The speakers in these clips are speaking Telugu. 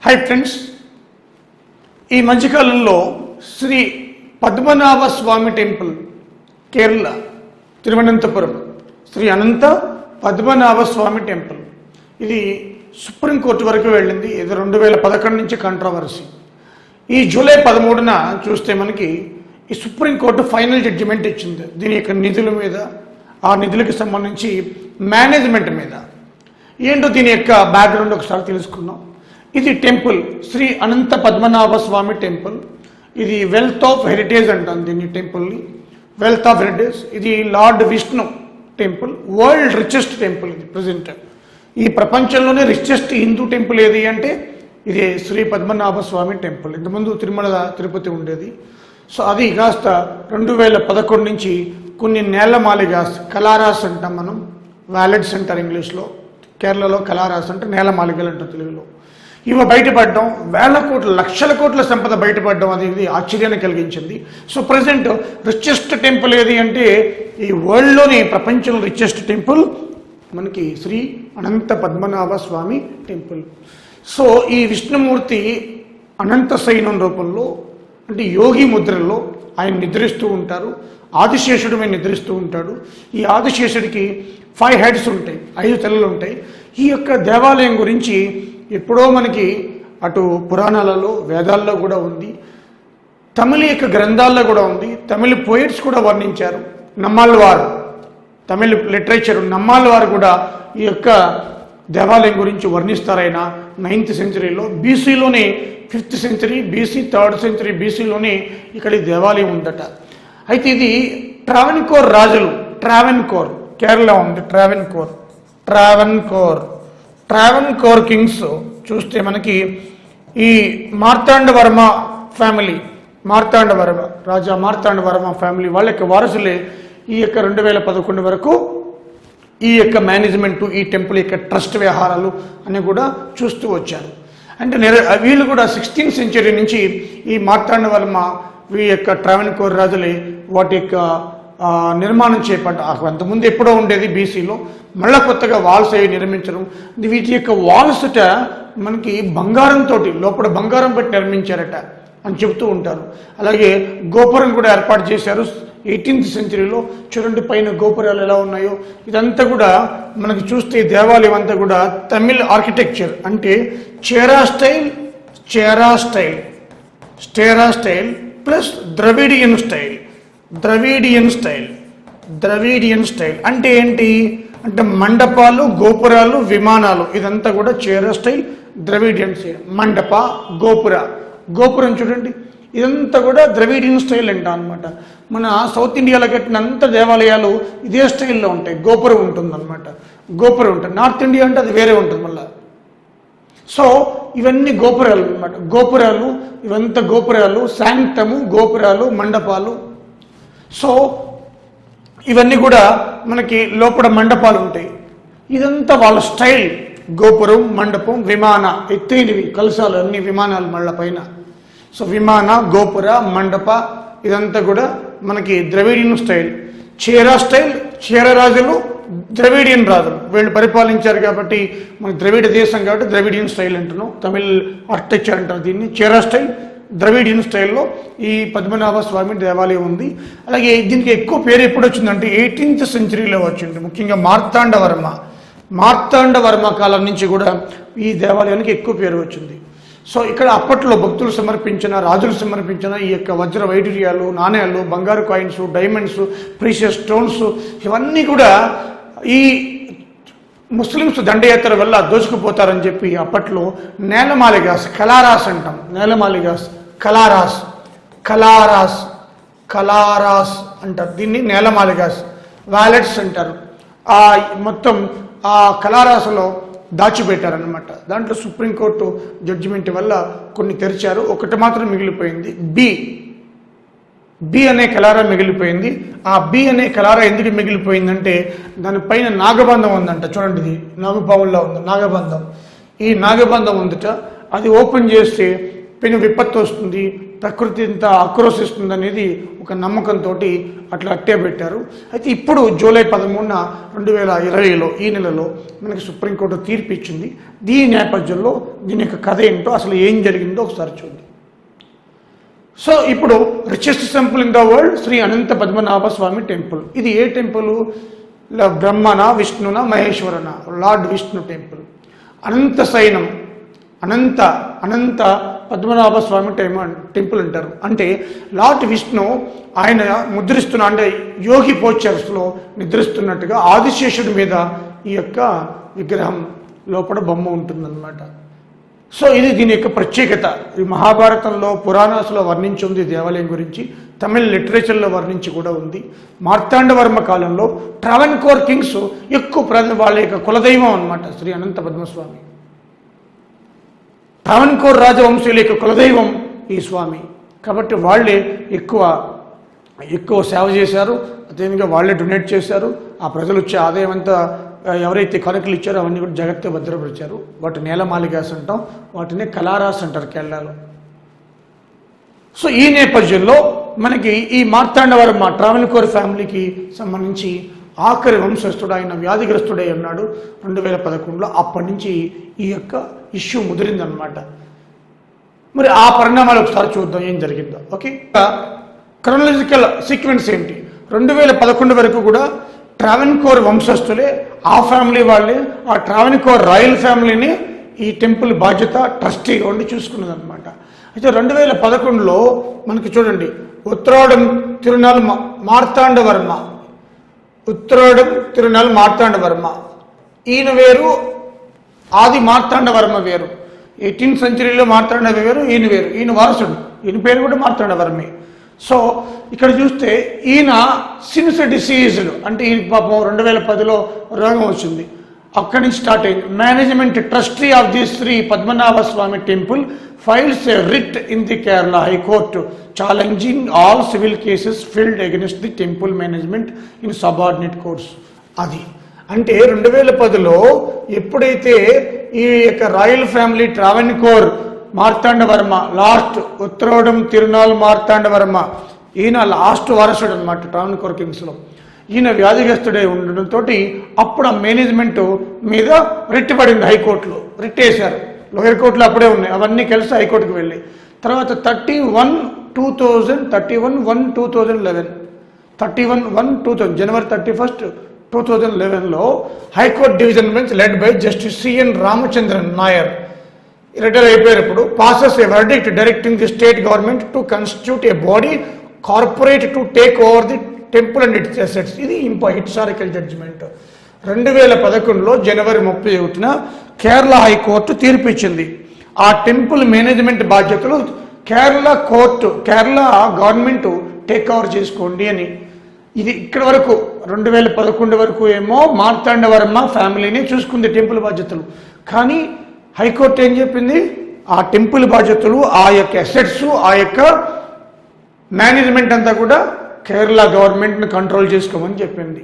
హాయ్ ఫ్రెండ్స్ ఈ మధ్యకాలంలో శ్రీ పద్మనాభ స్వామి టెంపుల్ కేరళ తిరువనంతపురం శ్రీ అనంత పద్మనాభ స్వామి టెంపుల్ ఇది సుప్రీంకోర్టు వరకు వెళ్ళింది ఇది రెండు వేల పదకొండు నుంచి కంట్రవర్సీ ఈ జూలై పదమూడున చూస్తే మనకి ఈ సుప్రీంకోర్టు ఫైనల్ జడ్జిమెంట్ ఇచ్చింది దీని యొక్క నిధుల మీద ఆ నిధులకు సంబంధించి మేనేజ్మెంట్ మీద ఏంటో దీని యొక్క బ్యాక్గ్రౌండ్ ఒకసారి తెలుసుకుందాం ఇది టెంపుల్ శ్రీ అనంత పద్మనాభ స్వామి టెంపుల్ ఇది వెల్త్ ఆఫ్ హెరిటేజ్ అంటాం దీన్ని టెంపుల్ని వెల్త్ ఆఫ్ హెరిటేజ్ ఇది lord Vishnu temple world richest temple ఇది ప్రజెంట్ ఈ ప్రపంచంలోనే రిచెస్ట్ హిందూ టెంపుల్ ఏది అంటే ఇది శ్రీ పద్మనాభ స్వామి టెంపుల్ ఇంతకుముందు తిరుమల తిరుపతి ఉండేది సో అది కాస్త రెండు వేల పదకొండు నుంచి కొన్ని నేలమాలిగా కలారాస్ అంటాం మనం వ్యాలెట్స్ అంటారు ఇంగ్లీష్లో కేరళలో కలారాస్ అంటే నేలమాలిగలు అంటారు తెలుగులో ఇవి బయటపడడం వేల కోట్ల లక్షల కోట్ల సంపద బయటపడడం అనేది ఆశ్చర్యాన్ని కలిగించింది సో ప్రజెంట్ రిచెస్ట్ టెంపుల్ ఏది అంటే ఈ వరల్డ్లోని ప్రపంచంలో రిచెస్ట్ టెంపుల్ మనకి శ్రీ అనంత పద్మనాభ స్వామి టెంపుల్ సో ఈ విష్ణుమూర్తి అనంత సైనం రూపంలో అంటే యోగి ముద్రలో ఆయన నిద్రిస్తూ ఉంటారు ఆదిశేషుడు మీద నిద్రిస్తూ ఉంటాడు ఈ ఆదిశేషుడికి ఫైవ్ హెడ్స్ ఉంటాయి ఐదు తలలు ఉంటాయి ఈ యొక్క దేవాలయం గురించి ఎప్పుడో మనకి అటు పురాణాలలో వేదాల్లో కూడా ఉంది తమిళ యొక్క గ్రంథాల్లో కూడా ఉంది తమిళ పోయిట్స్ కూడా వర్ణించారు నమ్మాళ్ళవారు తమిళ లిటరేచర్ నమ్మాళ్ళవారు కూడా ఈ యొక్క దేవాలయం గురించి వర్ణిస్తారైనా నైన్త్ సెంచరీలో బీసీలోనే fifth century BC third century బీసీలోనే ఇక్కడ ఈ దేవాలయం ఉందట అయితే ఇది ట్రావెన్కోర్ రాజులు ట్రావెన్కోర్ కేరళ ఉంది ట్రావెన్కోర్ ట్రావెన్కోర్ ట్రావెన్కోర్ కింగ్స్ చూస్తే మనకి ఈ మార్తాండవర్మ ఫ్యామిలీ మార్తాండవర్మ రాజా మార్తాండవర్మ ఫ్యామిలీ వాళ్ళ యొక్క వారసులే ఈ యొక్క రెండు వేల పదకొండు వరకు ఈ యొక్క మేనేజ్మెంట్ ఈ టెంపుల్ యొక్క ట్రస్ట్ వ్యవహారాలు అని కూడా చూస్తూ వచ్చారు అంటే నెర వీళ్ళు కూడా సిక్స్టీన్త్ సెంచరీ నుంచి ఈ మార్తాండవర్మ ఈ యొక్క ట్రావెన్కోర్ రాజులే వాటి యొక్క ఆ, నిర్మాణం చేపట్ట అంతకుముందు ఎప్పుడో ఉండేది బీసీలో మళ్ళా కొత్తగా వాల్స్ అవి నిర్మించడం వీటి యొక్క వాల్స్ మనకి బంగారంతో లోపల బంగారం పెట్టి నిర్మించారట అని చెబుతూ ఉంటారు అలాగే గోపురం కూడా ఏర్పాటు చేశారు ఎయిటీన్త్ సెంచరీలో చూడండి పైన గోపురాలు ఎలా ఉన్నాయో ఇదంతా కూడా మనకి చూస్తే ఈ దేవాలయం అంతా కూడా తమిళ్ ఆర్కిటెక్చర్ అంటే చేరా స్టైల్ చేరా స్టైల్ స్టేరా style plus Dravidian style Dravidian style Dravidian style అంటే ఏంటి అంటే మండపాలు గోపురాలు విమానాలు ఇదంతా కూడా Chera style Dravidian style mandapa gopura gopuram చూడండి ఇదంతా కూడా ద్రవిడియన్ స్టైల్ అంట అనమాట మన సౌత్ ఇండియాలో కట్టిన అంత దేవాలయాలు ఇదే స్టైల్లో ఉంటాయి గోపురం ఉంటుంది అనమాట గోపురం ఉంటుంది నార్త్ ఇండియా అంటే అది వేరే ఉంటుంది మళ్ళీ సో ఇవన్నీ గోపురాలు అన్నమాట గోపురాలు ఇవంతా గోపురాలు శాంక్టము గోపురాలు మండపాలు సో ఇవన్నీ కూడా మనకి లోపల మండపాలు ఉంటాయి ఇదంతా వాళ్ళ స్టైల్ గోపురం మండపం విమాన ఎత్తైనవి కలసాలు అన్ని విమానాలు మళ్ళా పైన సో విమాన గోపుర మండప ఇదంతా కూడా మనకి ద్రవిడియన్ స్టైల్ చీర స్టైల్ చీర రాజులు ద్రవిడియన్ రాజులు వీళ్ళు పరిపాలించారు కాబట్టి మన ద్రవిడ దేశం కాబట్టి ద్రవిడియన్ స్టైల్ అంటున్నాం తమిళ్ ఆర్కిటెక్చర్ అంటారు దీన్ని చీర స్టైల్ ద్రవిడియన్ స్టైల్లో ఈ పద్మనాభ స్వామి దేవాలయం ఉంది అలాగే దీనికి ఎక్కువ పేరు ఎప్పుడు వచ్చిందంటే ఎయిటీన్త్ సెంచరీలో వచ్చింది ముఖ్యంగా మార్తాండవర్మ మార్తాండవర్మ కాలం నుంచి కూడా ఈ దేవాలయానికి ఎక్కువ పేరు వచ్చింది సో ఇక్కడ అప్పట్లో భక్తులు సమర్పించిన రాజులు సమర్పించిన ఈ యొక్క వజ్ర వైడూర్యాలు నాణ్యాలు బంగారు కాయిన్స్ డైమండ్స్ ప్రీషియస్ స్టోన్స్ ఇవన్నీ కూడా ఈ ముస్లిమ్స్ దండయాత్ర వల్ల దోచుకుపోతారని చెప్పి అప్పట్లో నేలమాలిగాస్ కలారాస్ అంటాం నేలమాలిగాస్ కలారాస్ కలారాస్ కలారాస్ అంటారు దీన్ని నేలమాలిగాస్ వ్యాలెట్స్ అంటారు ఆ మొత్తం ఆ కలారాసులో దాచిపెట్టారనమాట దాంట్లో సుప్రీంకోర్టు జడ్జిమెంట్ వల్ల కొన్ని తెరిచారు ఒకటి మాత్రం మిగిలిపోయింది బి బి అనే కలారా మిగిలిపోయింది ఆ బి అనే కలారా ఎందుకు మిగిలిపోయిందంటే దానిపైన నాగబంధం ఉందంట చూడండి ఇది నాగపావుల్లో ఉంది నాగబంధం ఈ నాగబంధం ఉందట అది ఓపెన్ చేస్తే పెను విపత్తు వస్తుంది ప్రకృతి ఇంత ఆక్రోశిస్తుంది అనేది ఒక నమ్మకంతో అట్లా అట్టే పెట్టారు అయితే ఇప్పుడు జూలై పదమూడున రెండు వేల ఇరవైలో ఈ నెలలో మనకి సుప్రీంకోర్టు తీర్పు ఇచ్చింది దీని నేపథ్యంలో దీని యొక్క కథ ఏంటో అసలు ఏం జరిగిందో ఒకసారి చూద్దాం సో ఇప్పుడు richest temple in the world Shri Anantha Padmanabha Swamy temple ఇది ఏ టెంపుల్ ల- బ్రహ్మన విష్ణున మహేశ్వరన లార్డ్ విష్ణు టెంపుల్ అనంత సైనం అనంత అనంత పద్మనాభ స్వామి టెం టెంపుల్ అంటారు అంటే లార్డ్ విష్ణు ఆయన ముద్రిస్తున్న అంటే యోగి పోచర్స్లో నిద్రిస్తున్నట్టుగా ఆదిశేషుడి మీద ఈ యొక్క విగ్రహం లోపల బొమ్మ ఉంటుందన్నమాట సో ఇది దీని యొక్క ప్రత్యేకత ఈ మహాభారతంలో పురాణాసులో వర్ణించి ఉంది ఈ దేవాలయం గురించి తమిళ లిటరేచర్లో వర్ణించి కూడా ఉంది మార్తాండవర్మ కాలంలో ట్రావెన్కోర్ కింగ్స్ ఎక్కువ ప్ర వాళ్ళ యొక్క కులదైవం అన్నమాట శ్రీ అనంత పద్మస్వామి ట్రావెన్కోర్ రాజవంశీయుల యొక్క కులదైవం ఈ స్వామి కాబట్టి వాళ్ళే ఎక్కువ ఎక్కువ సేవ చేశారు అదేవిధంగా వాళ్ళే డొనేట్ చేశారు ఆ ప్రజలు వచ్చే ఆదాయం అంతా ఆ, ఎవరైతే కనుకలు ఇచ్చారో అవన్నీ కూడా జాగ్రత్తగా భద్రపరిచారు వాటి నేలమాలిగాస్ అంటాం వాటిని కలారాస్ అంటారు కేరళలో సో ఈ నేపథ్యంలో మనకి ఈ మార్తాండవరమ్మ ట్రావెన్కోర్ ఫ్యామిలీకి సంబంధించి ఆఖరి వంశస్థుడు ఆయన వ్యాధిగ్రస్తుడై ఉన్నాడు రెండు వేల పదకొండులో అప్పటి నుంచి ఈ యొక్క ఇష్యూ ముదిరిందనమాట మరి ఆ పరిణామాలు ఒకసారి చూద్దాం ఏం జరిగిందో ఓకే క్రొనలాజికల్ సీక్వెన్స్ ఏంటి రెండు వేల పదకొండు వరకు కూడా ట్రావెన్కోర్ వంశస్థులే ఆ ఫ్యామిలీ వాళ్ళే ఆ ట్రావెన్కోర్ రాయల్ ఫ్యామిలీని ఈ టెంపుల్ బాధ్యత ట్రస్టీగా ఉండి చూసుకున్నది అనమాట అయితే రెండు వేల పదకొండులో మనకి చూడండి ఉత్తరాడం తిరునాల్ మా- మార్తాండవర్మ ఉత్తరాడం తిరునాల్ మార్తాండవర్మ ఈయన వేరు ఆది మార్తాండవర్మ వేరు ఎయిటీన్త్ సెంచరీలో మార్తాండ వేరు ఈయన వేరు ఈయన వారసుడు ఈయన పేరు కూడా మార్తాండవర్మే సో ఇక్కడ చూస్తే ఈయన సిన్స్ డిసీజ్డ్ అంటే ఈయన పాపం రెండు వేల పదిలో రోగం వచ్చింది అక్కడి నుంచి స్టార్ట్ అయింది management trustee of the Shri Padmanabha Swamy temple files a writ in the Kerala high court challenging all civil cases filed against the temple management in subordinate courts అది అంటే రెండు వేల పదిలో ఎప్పుడైతే ఈ యొక్క royal family Travancore Marthandavarma last Uthradom Thirunal Marthandavarma ఈయన లాస్ట్ వారసుడు అనమాట ట్రావెన్కోర్ కింగ్స్లో ఈయన వ్యాధిగ్రస్తుడై ఉండడంతో అప్పుడు ఆ మేనేజ్మెంట్ మీద రిట్ పడింది హైకోర్టులో రిట్ వేశారు లోయర్ కోర్టులో అప్పుడే ఉన్నాయి అవన్నీ కలిసి హైకోర్టుకు వెళ్ళి తర్వాత thirty one two thousand thirty one one two thousand eleven thirty one one two thousand January thirty first two thousand లెవెన్లో high court division bench led by justice C N Ramachandran Nair retire అయిపోయినప్పుడు passes a verdict directing the state government to constitute a body corporate to take over the temple and its assets ఇది ఇంపో హిస్టారికల్ జడ్జిమెంట్ రెండు వేల పదకొండులో జనవరి ముప్పై ఒకటిన కేరళ హైకోర్టు తీర్పు ఇచ్చింది ఆ టెంపుల్ మేనేజ్మెంట్ బాధ్యతలు Kerala court Kerala government take over చేసుకోండి అని ఇది ఇక్కడ వరకు రెండు వేల పదకొండు వరకు ఏమో మార్తాండవర్మ ఫ్యామిలీని చూసుకుంది టెంపుల్ బాధ్యతలు కానీ హైకోర్టు ఏం చెప్పింది ఆ టెంపుల్ బాధ్యతలు ఆ యొక్క అసెట్స్ ఆ యొక్క మేనేజ్మెంట్ అంతా కూడా కేరళ గవర్నమెంట్ని కంట్రోల్ చేసుకోమని చెప్పింది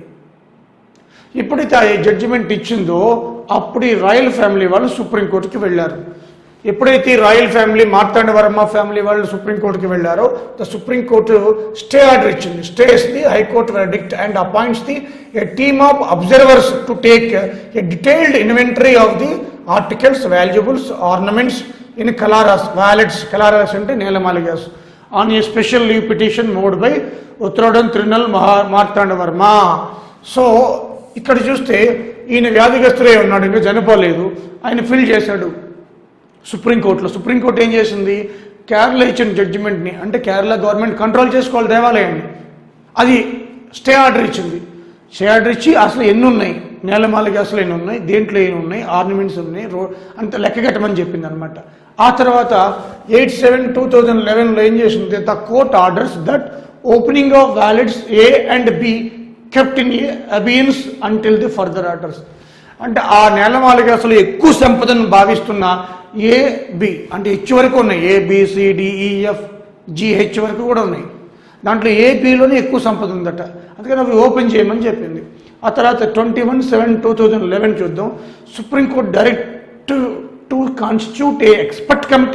ఎప్పుడైతే ఆ జడ్జిమెంట్ ఇచ్చిందో అప్పుడు ఈ రాయల్ ఫ్యామిలీ వాళ్ళు సుప్రీంకోర్టుకి వెళ్ళారు ఎప్పుడైతే ఈ రాయల్ ఫ్యామిలీ మార్తాండవర్మ ఫ్యామిలీ వాళ్ళు సుప్రీంకోర్టుకి వెళ్ళారో ద సుప్రీంకోర్టు స్టే ఆర్డర్ ఇచ్చింది stays the high court verdict and appoints the a team of observers to take a detailed inventory of the articles valuables ornaments in kallaras vaults kallaras అంటే నేలమాలిగాస్ on a special leave petition moved by Uthradom Thirunal మహా మార్తాండవర్మ సో ఇక్కడ చూస్తే ఈయన వ్యాధిగ్రస్తుడే ఉన్నాడు ఇంకా చనిపోలేదు ఆయన ఫిల్ చేశాడు సుప్రీంకోర్టులో సుప్రీంకోర్టు ఏం చేసింది కేరళ ఇచ్చిన జడ్జిమెంట్ని అంటే కేరళ గవర్నమెంట్ కంట్రోల్ చేసుకోవాలి దేవాలయాన్ని అది స్టే ఆర్డర్ ఇచ్చింది స్టే ఆర్డర్ ఇచ్చి అసలు ఎన్ని ఉన్నాయి నేలమాలకి అసలు ఎన్ని ఉన్నాయి దేంట్లో ఎన్ని ఉన్నాయి ఆర్నమెంట్స్ ఉన్నాయి రో అంత లెక్క కట్టమని చెప్పింది అనమాట ఆ తర్వాత ఎయిట్ సెవెన్ టూ థౌజండ్ లెవెన్లో ఏం చేసింది the court orders that opening of vaults A and B kept in abeyance until the further orders అంటే ఆ నేలమాలకి అసలు ఎక్కువ సంపదను భావిస్తున్న ఏ బి అంటే హెచ్ వరకు ఉన్నాయి ఏ బిసిడిఈఎఫ్ జిహెచ్ వరకు కూడా ఉన్నాయి దాంట్లో ఏపీలోనే ఎక్కువ సంపద ఉందట అందుకని అవి ఓపెన్ చేయమని చెప్పింది ఆ తర్వాత twenty one seven two thousand eleven చూద్దాం supreme court direct to constitute a expert committee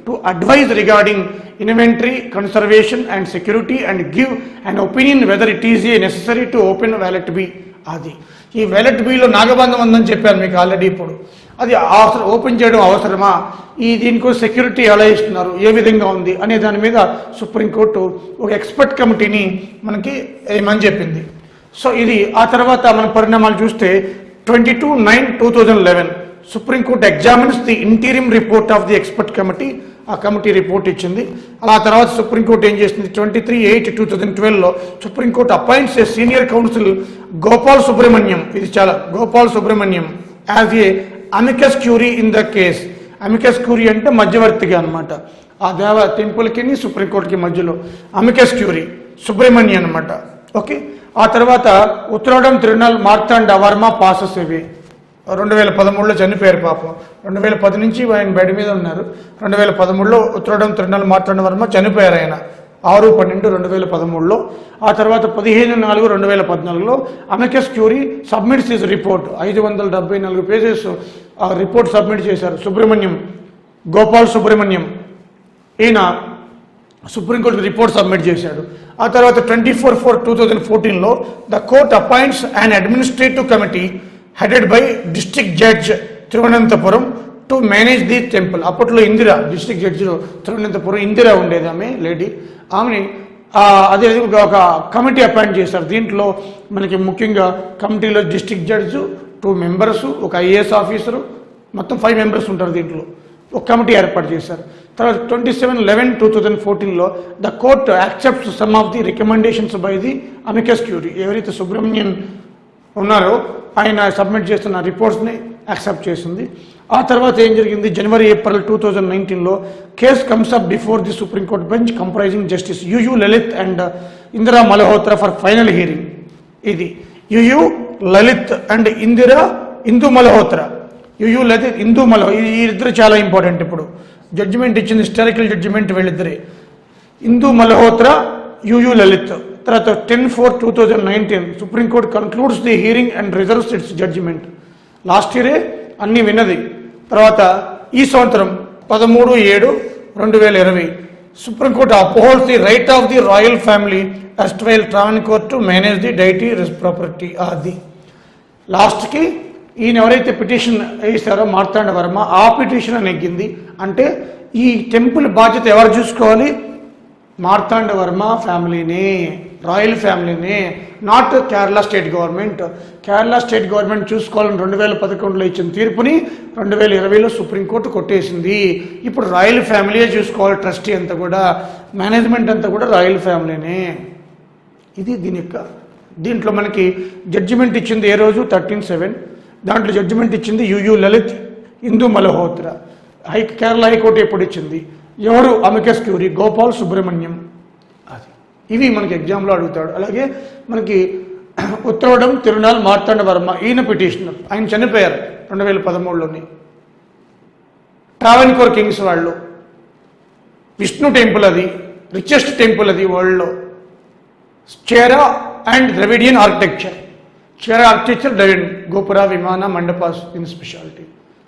to advise regarding inventory conservation and security and give and opinion whether it is a necessary to open vault B అది ఈ వ్యాలెట్ బిలో నాగబంధం ఉందని చెప్పాను మీకు ఆల్రెడీ ఇప్పుడు అది అవసరం ఓపెన్ చేయడం అవసరమా ఈ దీనికి సెక్యూరిటీ ఎలా ఇస్తున్నారు ఏ విధంగా ఉంది అనే దాని మీద సుప్రీంకోర్టు ఒక ఎక్స్పర్ట్ కమిటీని మనకి ఏమని చెప్పింది సో ఇది ఆ తర్వాత మన పరిణామాలు చూస్తే twenty two nine two thousand eleven supreme court examines the interim report of the expert committee ఆ కమిటీ రిపోర్ట్ ఇచ్చింది అలా తర్వాత సుప్రీంకోర్టు ఏం చేసింది twenty three eight two thousand ట్వెల్వ్లో supreme court appoints a senior counsel Gopal Subramaniam ఇది చాలా Gopal Subramaniam as a amicus curiae in the case amicus curiae అంటే మధ్యవర్తిగా అన్నమాట ఆ దేవ టెంపుల్కి సుప్రీంకోర్టుకి మధ్యలో అమికస్ క్యూరీ సుబ్రహ్మణ్యం అన్నమాట ఓకే ఆ తర్వాత ఉత్తరాడం తిరునాల్ మార్తాండ వర్మ పాసెస్ ఇవి రెండు వేల పదమూడులో చనిపోయారు పాపం రెండు వేల పది నుంచి ఆయన బెడ్ మీద ఉన్నారు రెండు వేల పదమూడులో ఉత్తరాడం తిరునాల్ మార్తాండ వర్మ చనిపోయారు ఆయన ఆరు పన్నెండు రెండు వేల పదమూడులో ఆ తర్వాత పదిహేను నాలుగు రెండు వేల పద్నాలుగులో amicus curiae submits his report ఐదు వందల డెబ్బై నాలుగు పేజెస్ ఆ రిపోర్ట్ సబ్మిట్ చేశారు సుబ్రహ్మణ్యం గోపాల్ సుబ్రహ్మణ్యం ఈయన సుప్రీంకోర్టు రిపోర్ట్ సబ్మిట్ చేశాడు ఆ తర్వాత twenty four four two thousand ఫోర్టీన్లో the court appoints and administrative committee headed by district judge Thiruvananthapuram to manage the temple అప్పట్లో ఇందిరా డిస్ట్రిక్ట్ జడ్జి తిరువనంతపురం ఇందిరా ఉండేది ఆమె లేడీ ఆమెని ఆ, అదే ఒక ఒక కమిటీ అపాయింట్ చేశారు దీంట్లో మనకి ముఖ్యంగా కమిటీలో డిస్ట్రిక్ట్ జడ్జి టూ మెంబర్స్ ఒక ఐఏఎస్ ఆఫీసరు మొత్తం ఫైవ్ మెంబర్స్ ఉంటారు దీంట్లో ఒక కమిటీ ఏర్పాటు చేశారు తర్వాత twenty seven eleven two thousand ఫోర్టీన్లో the court accept some of the recommendations by the amicus curiae ఎవరైతే సుబ్రహ్మణ్యన్ ఉన్నారో ఆయన సబ్మిట్ చేస్తున్న రిపోర్ట్స్ని యాక్సెప్ట్ చేసింది ఆ తర్వాత ఏం జరిగింది జనవరి ఏప్రిల్ టూ థౌజండ్ నైన్టీన్లో case comes up before the supreme court bench comprising justice U U Lalit and Indira Malhotra for final hearing ఇది U U Lalit and Indira Indu Malhotra U U Lalit Indu మల్హో ఈ ఇద్దరు చాలా ఇంపార్టెంట్ ఇప్పుడు జడ్జిమెంట్ ఇచ్చింది హిస్టారికల్ జడ్జిమెంట్ వీళ్ళిద్దరే ఇందు మల్హోత్రా యుయు లలిత్ తర్వాత ten four two thousand nineteen supreme court concludes the hearing and reserves its judgement last ఇయరే అన్ని విన్నది తర్వాత ఈ సంవత్సరం పదమూడు ఏడు రెండు వేల ఇరవై supreme court upholds the right of the royal family అస్ట్వైల్ Travancore to manage the deity property అది లాస్ట్కి ఈయన ఎవరైతే పిటిషన్ వేశారో మార్తాండ వర్మ ఆ పిటిషన్ నెగ్గింది అంటే ఈ టెంపుల్ బాధ్యత ఎవరు చూసుకోవాలి మార్తాండ వర్మ ఫ్యామిలీనే రాయల్ ఫ్యామిలీనే not Kerala state government Kerala state government చూసుకోవాలని రెండు వేల పదకొండులో ఇచ్చిన తీర్పుని రెండు వేల ఇరవైలో సుప్రీంకోర్టు కొట్టేసింది ఇప్పుడు రాయల్ ఫ్యామిలీయే చూసుకోవాలి ట్రస్టీ అంతా కూడా మేనేజ్మెంట్ అంతా కూడా రాయల్ ఫ్యామిలీనే ఇది దీని యొక్క దీంట్లో మనకి జడ్జిమెంట్ ఇచ్చింది ఏ రోజు థర్టీన్ సెవెన్ దాంట్లో జడ్జిమెంట్ ఇచ్చింది U U Lalit Indu Malhotra high Kerala high court ఎప్పుడు ఇచ్చింది ఎవరు అమికస్ క్యూరీ గోపాల్ సుబ్రహ్మణ్యం అది ఇవి మనకి ఎగ్జామ్లో అడుగుతాడు అలాగే మనకి ఉత్తరవడం తిరునాల్ మార్తాండ వర్మ ఈయన పిటిషనర్ ఆయన చనిపోయారు రెండు వేల పదమూడులోని ట్రావెన్కోర్ కింగ్స్ వాళ్ళు విష్ణు టెంపుల్ అది రిచెస్ట్ టెంపుల్ అది వరల్డ్లో Chera and Dravidian architecture Chera architecture Dravid gopura vimana mandapas in speciality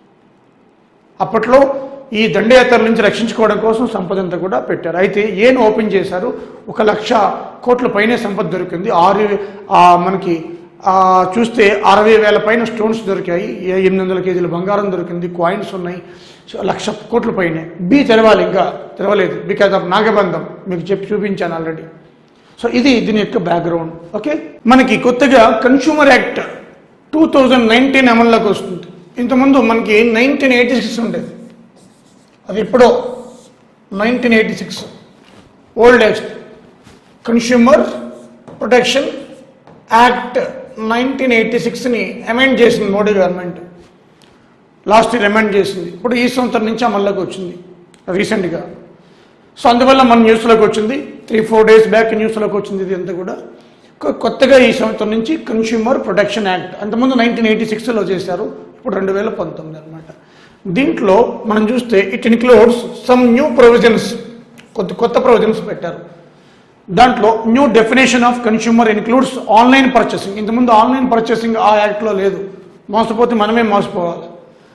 అప్పట్లో ఈ దండయాత్రల నుంచి రక్షించుకోవడం కోసం సంపద అంతా కూడా పెట్టారు అయితే ఏం ఓపెన్ చేశారు ఒక లక్ష కోట్ల పైనే సంపద దొరికింది ఆరు ఆ, మనకి ఆ, చూస్తే అరవై వేల పైన స్టోన్స్ దొరికాయి ఏ- ఎనిమిది వందల కేజీల బంగారం దొరికింది కాయిన్స్ ఉన్నాయి సో లక్ష కోట్ల పైనే బి తెరవాలి ఇంకా తెరవలేదు బికాజ్ ఆఫ్ నాగబంధం మీకు చెప్పి చూపించాను ఆల్రెడీ సో ఇది దీని యొక్క బ్యాక్గ్రౌండ్ ఓకే మనకి కొత్తగా consumer act two thousand nineteen అమల్లోకి వస్తుంది ఇంతకుముందు మనకి నైన్టీన్ ఎయిటీ సిక్స్ ఉండేది అది ఎప్పుడో nineteen eighty six old act consumer protection act nineteen eighty సిక్స్ని అమెండ్ చేసింది Modi government last year amend చేసింది ఇప్పుడు ఈ సంవత్సరం నుంచి అమల్లోకి వచ్చింది రీసెంట్గా సో అందువల్ల మన న్యూస్లోకి వచ్చింది త్రీ ఫోర్ డేస్ బ్యాక్ న్యూస్లోకి వచ్చింది ఇది అంతా కూడా కొ- కొత్తగా ఈ సంవత్సరం నుంచి కన్స్యూమర్ ప్రొటెక్షన్ యాక్ట్ అంతకుముందు నైన్టీన్ ఎయిటీ సిక్స్లో చేశారు ఇప్పుడు రెండు వేల పంతొమ్మిది అనమాట దీంట్లో మనం చూస్తే it includes some new provisions కొత్త కొత్త ప్రొవిజన్స్ పెట్టారు దాంట్లో new definition of consumer includes online purchasing ఇంతకుముందు ఆన్లైన్ పర్చేసింగ్ ఆ యాక్ట్లో లేదు మోసపోతే మనమే మోసపోవాలి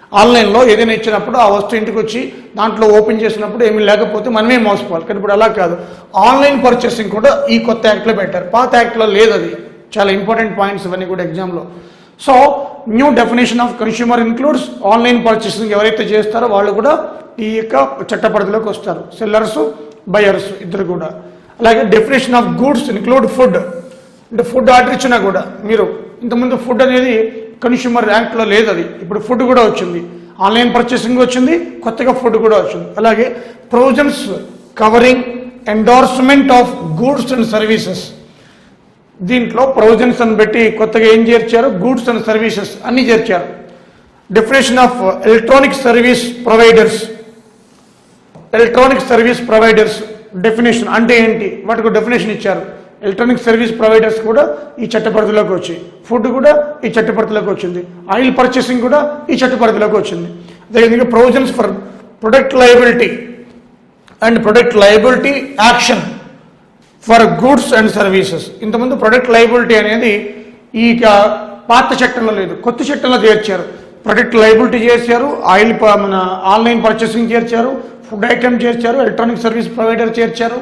ఆన్లైన్లో ఏదైనా ఇచ్చినప్పుడు ఆ వస్తువు ఇంటికి వచ్చి దాంట్లో ఓపెన్ చేసినప్పుడు ఏమీ లేకపోతే మనమే మోసపోవాలి కానీ ఇప్పుడు అలా కాదు ఆన్లైన్ పర్చేసింగ్ కూడా ఈ కొత్త యాక్ట్లో పెట్టారు పాత యాక్ట్లో లేదు అది చాలా ఇంపార్టెంట్ పాయింట్స్ ఇవన్నీ కూడా ఎగ్జామ్లో so new definition of consumer includes online purchasing ఎవరైతే చేస్తారో వాళ్ళు కూడా ఈ యొక్క చట్ట పరిధిలోకి వస్తారు సెల్లర్స్ బయర్స్ ఇద్దరు కూడా అలాగే definition of goods include food అంటే ఫుడ్ ఆర్డర్ ఇచ్చినా కూడా మీరు ఇంతకుముందు ఫుడ్ అనేది కన్స్యూమర్ ర్యాంక్లో లేదు అది ఇప్పుడు ఫుడ్ కూడా వచ్చింది ఆన్లైన్ పర్చేసింగ్ వచ్చింది కొత్తగా ఫుడ్ కూడా వచ్చింది అలాగే provisions covering endorsement of goods and services దీంట్లో ప్రొవిజన్స్ అని పెట్టి కొత్తగా ఏం చేర్చారు గూడ్స్ అండ్ సర్వీసెస్ అన్ని చేర్చారు definition of electronic service providers electronic service providers definition అంటే ఏంటి వాటికి డెఫినేషన్ ఇచ్చారు ఎలక్ట్రానిక్ సర్వీస్ ప్రొవైడర్స్ కూడా ఈ చట్ట పరిధిలోకి వచ్చాయి ఫుడ్ కూడా ఈ చట్ట పరిధిలోకి వచ్చింది ఆయిల్ పర్చేసింగ్ కూడా ఈ చట్ట పరిధిలోకి వచ్చింది అదేవిధంగా provisions for product liability and product liability action for goods and services ఇంతకుముందు ప్రొడక్ట్ లయబిలిటీ అనేది ఈ క- పాత చట్టంలో లేదు కొత్త చట్టంలో చేర్చారు ప్రొడక్ట్ లయబిలిటీ చేర్చారు ఆయిల్ ప- మన ఆన్లైన్ పర్చేసింగ్ చేర్చారు ఫుడ్ ఐటమ్ చేర్చారు ఎలక్ట్రానిక్ సర్వీస్ ప్రొవైడర్ చేర్చారు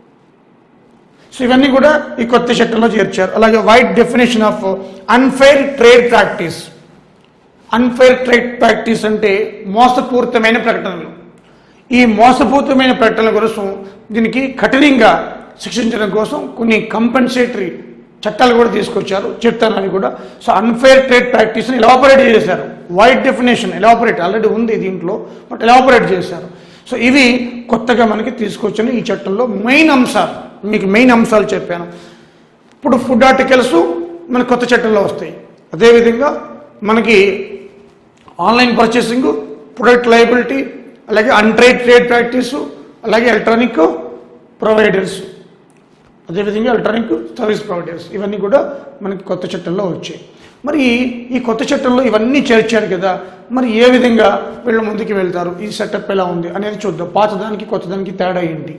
సో ఇవన్నీ కూడా ఈ కొత్త చట్టంలో చేర్చారు అలాగే wide definition of unfair trade practice unfair trade practice అంటే మోసపూరితమైన ప్రకటనలు ఈ మోసపూరితమైన ప్రకటనల కోసం దీనికి కఠినంగా శిక్షించడం కోసం కొన్ని కంపెన్సేటరీ చట్టాలు కూడా తీసుకొచ్చారు చెప్తాను అవి కూడా సో అన్ఫైర్ ట్రేడ్ ప్రాక్టీస్ని ఎలాపరేట్ చేశారు వైడ్ డెఫినేషన్ ఎలాపరేట్ ఆల్రెడీ ఉంది దీంట్లో బట్ ఎలాపరేట్ చేశారు సో ఇవి కొత్తగా మనకి తీసుకొచ్చిన ఈ చట్టంలో మెయిన్ అంశాలు మీకు మెయిన్ అంశాలు చెప్పాను ఇప్పుడు ఫుడ్ ఆర్టికల్స్ మన కొత్త చట్టంలో వస్తాయి అదేవిధంగా మనకి ఆన్లైన్ పర్చేసింగ్ ప్రొడక్ట్ లయబిలిటీ అలాగే అన్ట్రేడ్ ట్రేడ్ ప్రాక్టీసు అలాగే ఎలక్ట్రానిక్ ప్రొవైడర్స్ అదేవిధంగా ఎలక్ట్రానిక్ సర్వీస్ ప్రొవైడర్స్ ఇవన్నీ కూడా మనకి కొత్త చట్టంలో వచ్చాయి మరి ఈ కొత్త చట్టంలో ఇవన్నీ చేర్చారు కదా మరి ఏ విధంగా వీళ్ళు ముందుకు వెళ్తారు ఈ సెటప్ ఎలా ఉంది అనేది చూద్దాం పాతదానికి కొత్తదానికి తేడా ఏంటి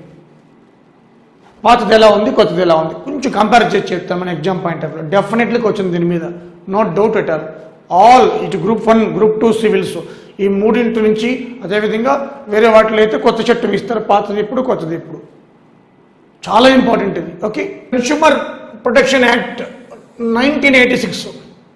పాతది ఎలా ఉంది కొత్తది ఎలా ఉంది కొంచెం కంపేర్ చేసి చెప్తాం మన exam point of view definitely వచ్చింది దీని మీద no doubt at all all ఇటు group one group two civils ఈ మూడింటి నుంచి అదేవిధంగా వేరే వాటిలో అయితే కొత్త చట్టం ఇస్తారు పాతది ఇప్పుడు కొత్తది ఇప్పుడు చాలా ఇంపార్టెంట్ ఇది okay consumer protection act nineteen eighty six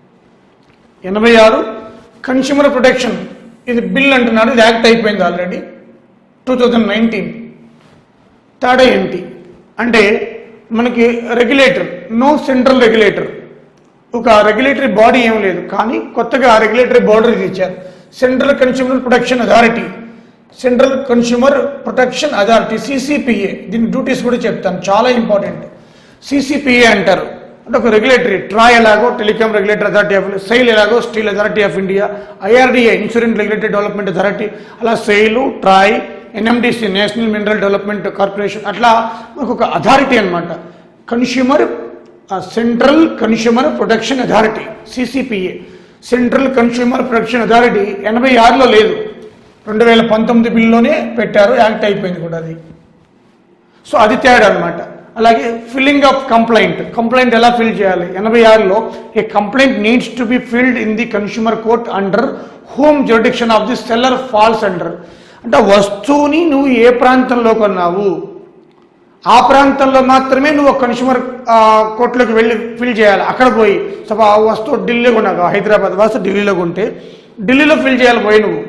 ఎనభై ఆరు కన్స్యూమర్ ప్రొటెక్షన్ ఇది బిల్ అంటున్నాడు ఇది యాక్ట్ అయిపోయింది ఆల్రెడీ టూ థౌజండ్ నైన్టీన్ తేడా ఏంటి అంటే మనకి రెగ్యులేటర్ నో సెంట్రల్ రెగ్యులేటర్ ఒక రెగ్యులేటరీ బాడీ ఏం లేదు కానీ కొత్తగా రెగ్యులేటరీ బాడీ ఇచ్చారు central consumer protection authority central consumer protection authority CCPA దీని డ్యూటీస్ కూడా చెప్తాను చాలా ఇంపార్టెంట్ సిసిపిఏ అంటారు అంటే ఒక రెగ్యులేటరీ ట్రాయ్ ఎలాగో telecom regulatory authority of SAIL ఎలాగో steel authority of India IRDA insurance regulatory development authority అలా SAIL TRAI NMDC national mineral development corporation అట్లా మనకు ఒక అథారిటీ అనమాట consumer central consumer protection authority CCPA central consumer protection authority ఎనభై ఆరులో లేదు రెండు వేల పంతొమ్మిది బిల్లులోనే పెట్టారు యాక్ట్ అయిపోయింది కూడా అది సో అది తేడా అనమాట అలాగే ఫిల్లింగ్ ఆఫ్ కంప్లైంట్ కంప్లైంట్ ఎలా ఫిల్ చేయాలి ఎనభై ఆరులో a complaint needs to be filled in the consumer court under home jurisdiction of the seller falls under అంటే వస్తువుని నువ్వు ఏ ప్రాంతంలో కొన్నావు ఆ ప్రాంతంలో మాత్రమే నువ్వు కన్స్యూమర్ కోర్టులోకి వెళ్ళి ఫిల్ చేయాలి అక్కడ పోయి సో ఆ వస్తువు ఢిల్లీలో కొన్నావు హైదరాబాద్ వస్తువు ఢిల్లీలో కొంటే ఢిల్లీలో ఫిల్ చేయాలి పోయి నువ్వు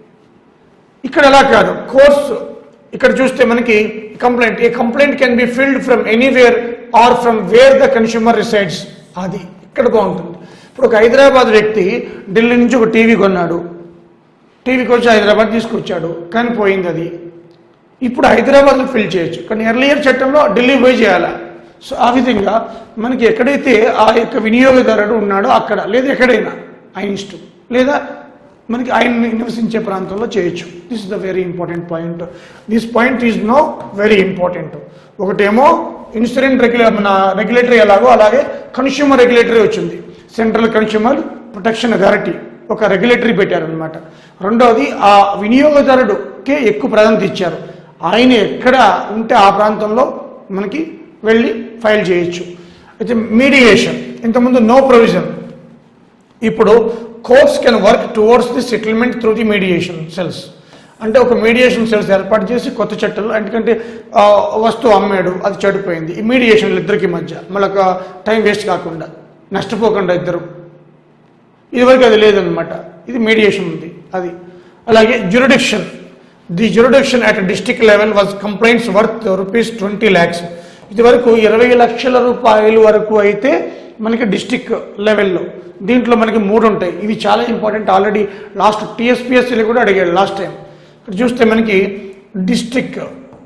ఇక్కడ ఎలా కాదు కోర్స్ ఇక్కడ చూస్తే మనకి complaint a complaint can be filed from anywhere or from where the consumer resides అది ఇక్కడ బాగుంటుంది ఇప్పుడు ఒక హైదరాబాద్ వ్యక్తి ఢిల్లీ నుంచి ఒక టీవీ కొన్నాడు టీవీకి వచ్చి హైదరాబాద్ తీసుకొచ్చాడు కానీ పోయింది అది ఇప్పుడు హైదరాబాద్లో ఫిల్ చేయొచ్చు కానీ ఎర్లియర్ చట్టంలో ఢిల్లీ పోయి చేయాలి సో ఆ విధంగా మనకి ఎక్కడైతే ఆ యొక్క వినియోగదారుడు ఉన్నాడో అక్కడ లేదా ఎక్కడైనా ఆయన ఇష్టం లేదా మనకి ఆయన నివసించే ప్రాంతంలో చేయొచ్చు this is the very important point this point is no very important ఒకటేమో ఇన్సూరెన్స్ రెగ్యులే మన రెగ్యులేటరీ ఎలాగో అలాగే కన్స్యూమర్ రెగ్యులేటరీ వచ్చింది సెంట్రల్ కన్స్యూమర్ ప్రొటెక్షన్ అథారిటీ ఒక రెగ్యులేటరీ పెట్టారనమాట రెండవది ఆ వినియోగదారుడుకే ఎక్కువ ప్రాధాన్యత ఇచ్చారు ఆయన ఎక్కడ ఉంటే ఆ ప్రాంతంలో మనకి వెళ్ళి ఫైల్ చేయొచ్చు అయితే మీడియేషన్ ఇంతకుముందు నో ప్రొవిజన్ ఇప్పుడు courts can work towards the settlement through the mediation cells అంటే ఒక మీడియేషన్ సెల్స్ ఏర్పాటు చేసి కొత్త చట్టాలు ఎందుకంటే ఆ, వస్తువు అమ్మాడు అది చెడిపోయింది ఈ మీడియేషన్లు ఇద్దరికి మధ్య మళ్ళీ టైం వేస్ట్ కాకుండా నష్టపోకుండా ఇద్దరు ఇదివరకు అది లేదనమాట ఇది మీడియేషన్ ఉంది అది అలాగే jurisdiction the jurisdiction at district level was complaints worth rupees twenty lakhs ఇదివరకు ఇరవై లక్షల రూపాయల వరకు అయితే మనకి డిస్టిక్ లెవెల్లో దీంట్లో మనకి మూడు ఉంటాయి ఇవి చాలా ఇంపార్టెంట్ ఆల్రెడీ లాస్ట్ టీఎస్పిఎస్సీలో కూడా అడిగాడు లాస్ట్ టైం ఇక్కడ చూస్తే మనకి district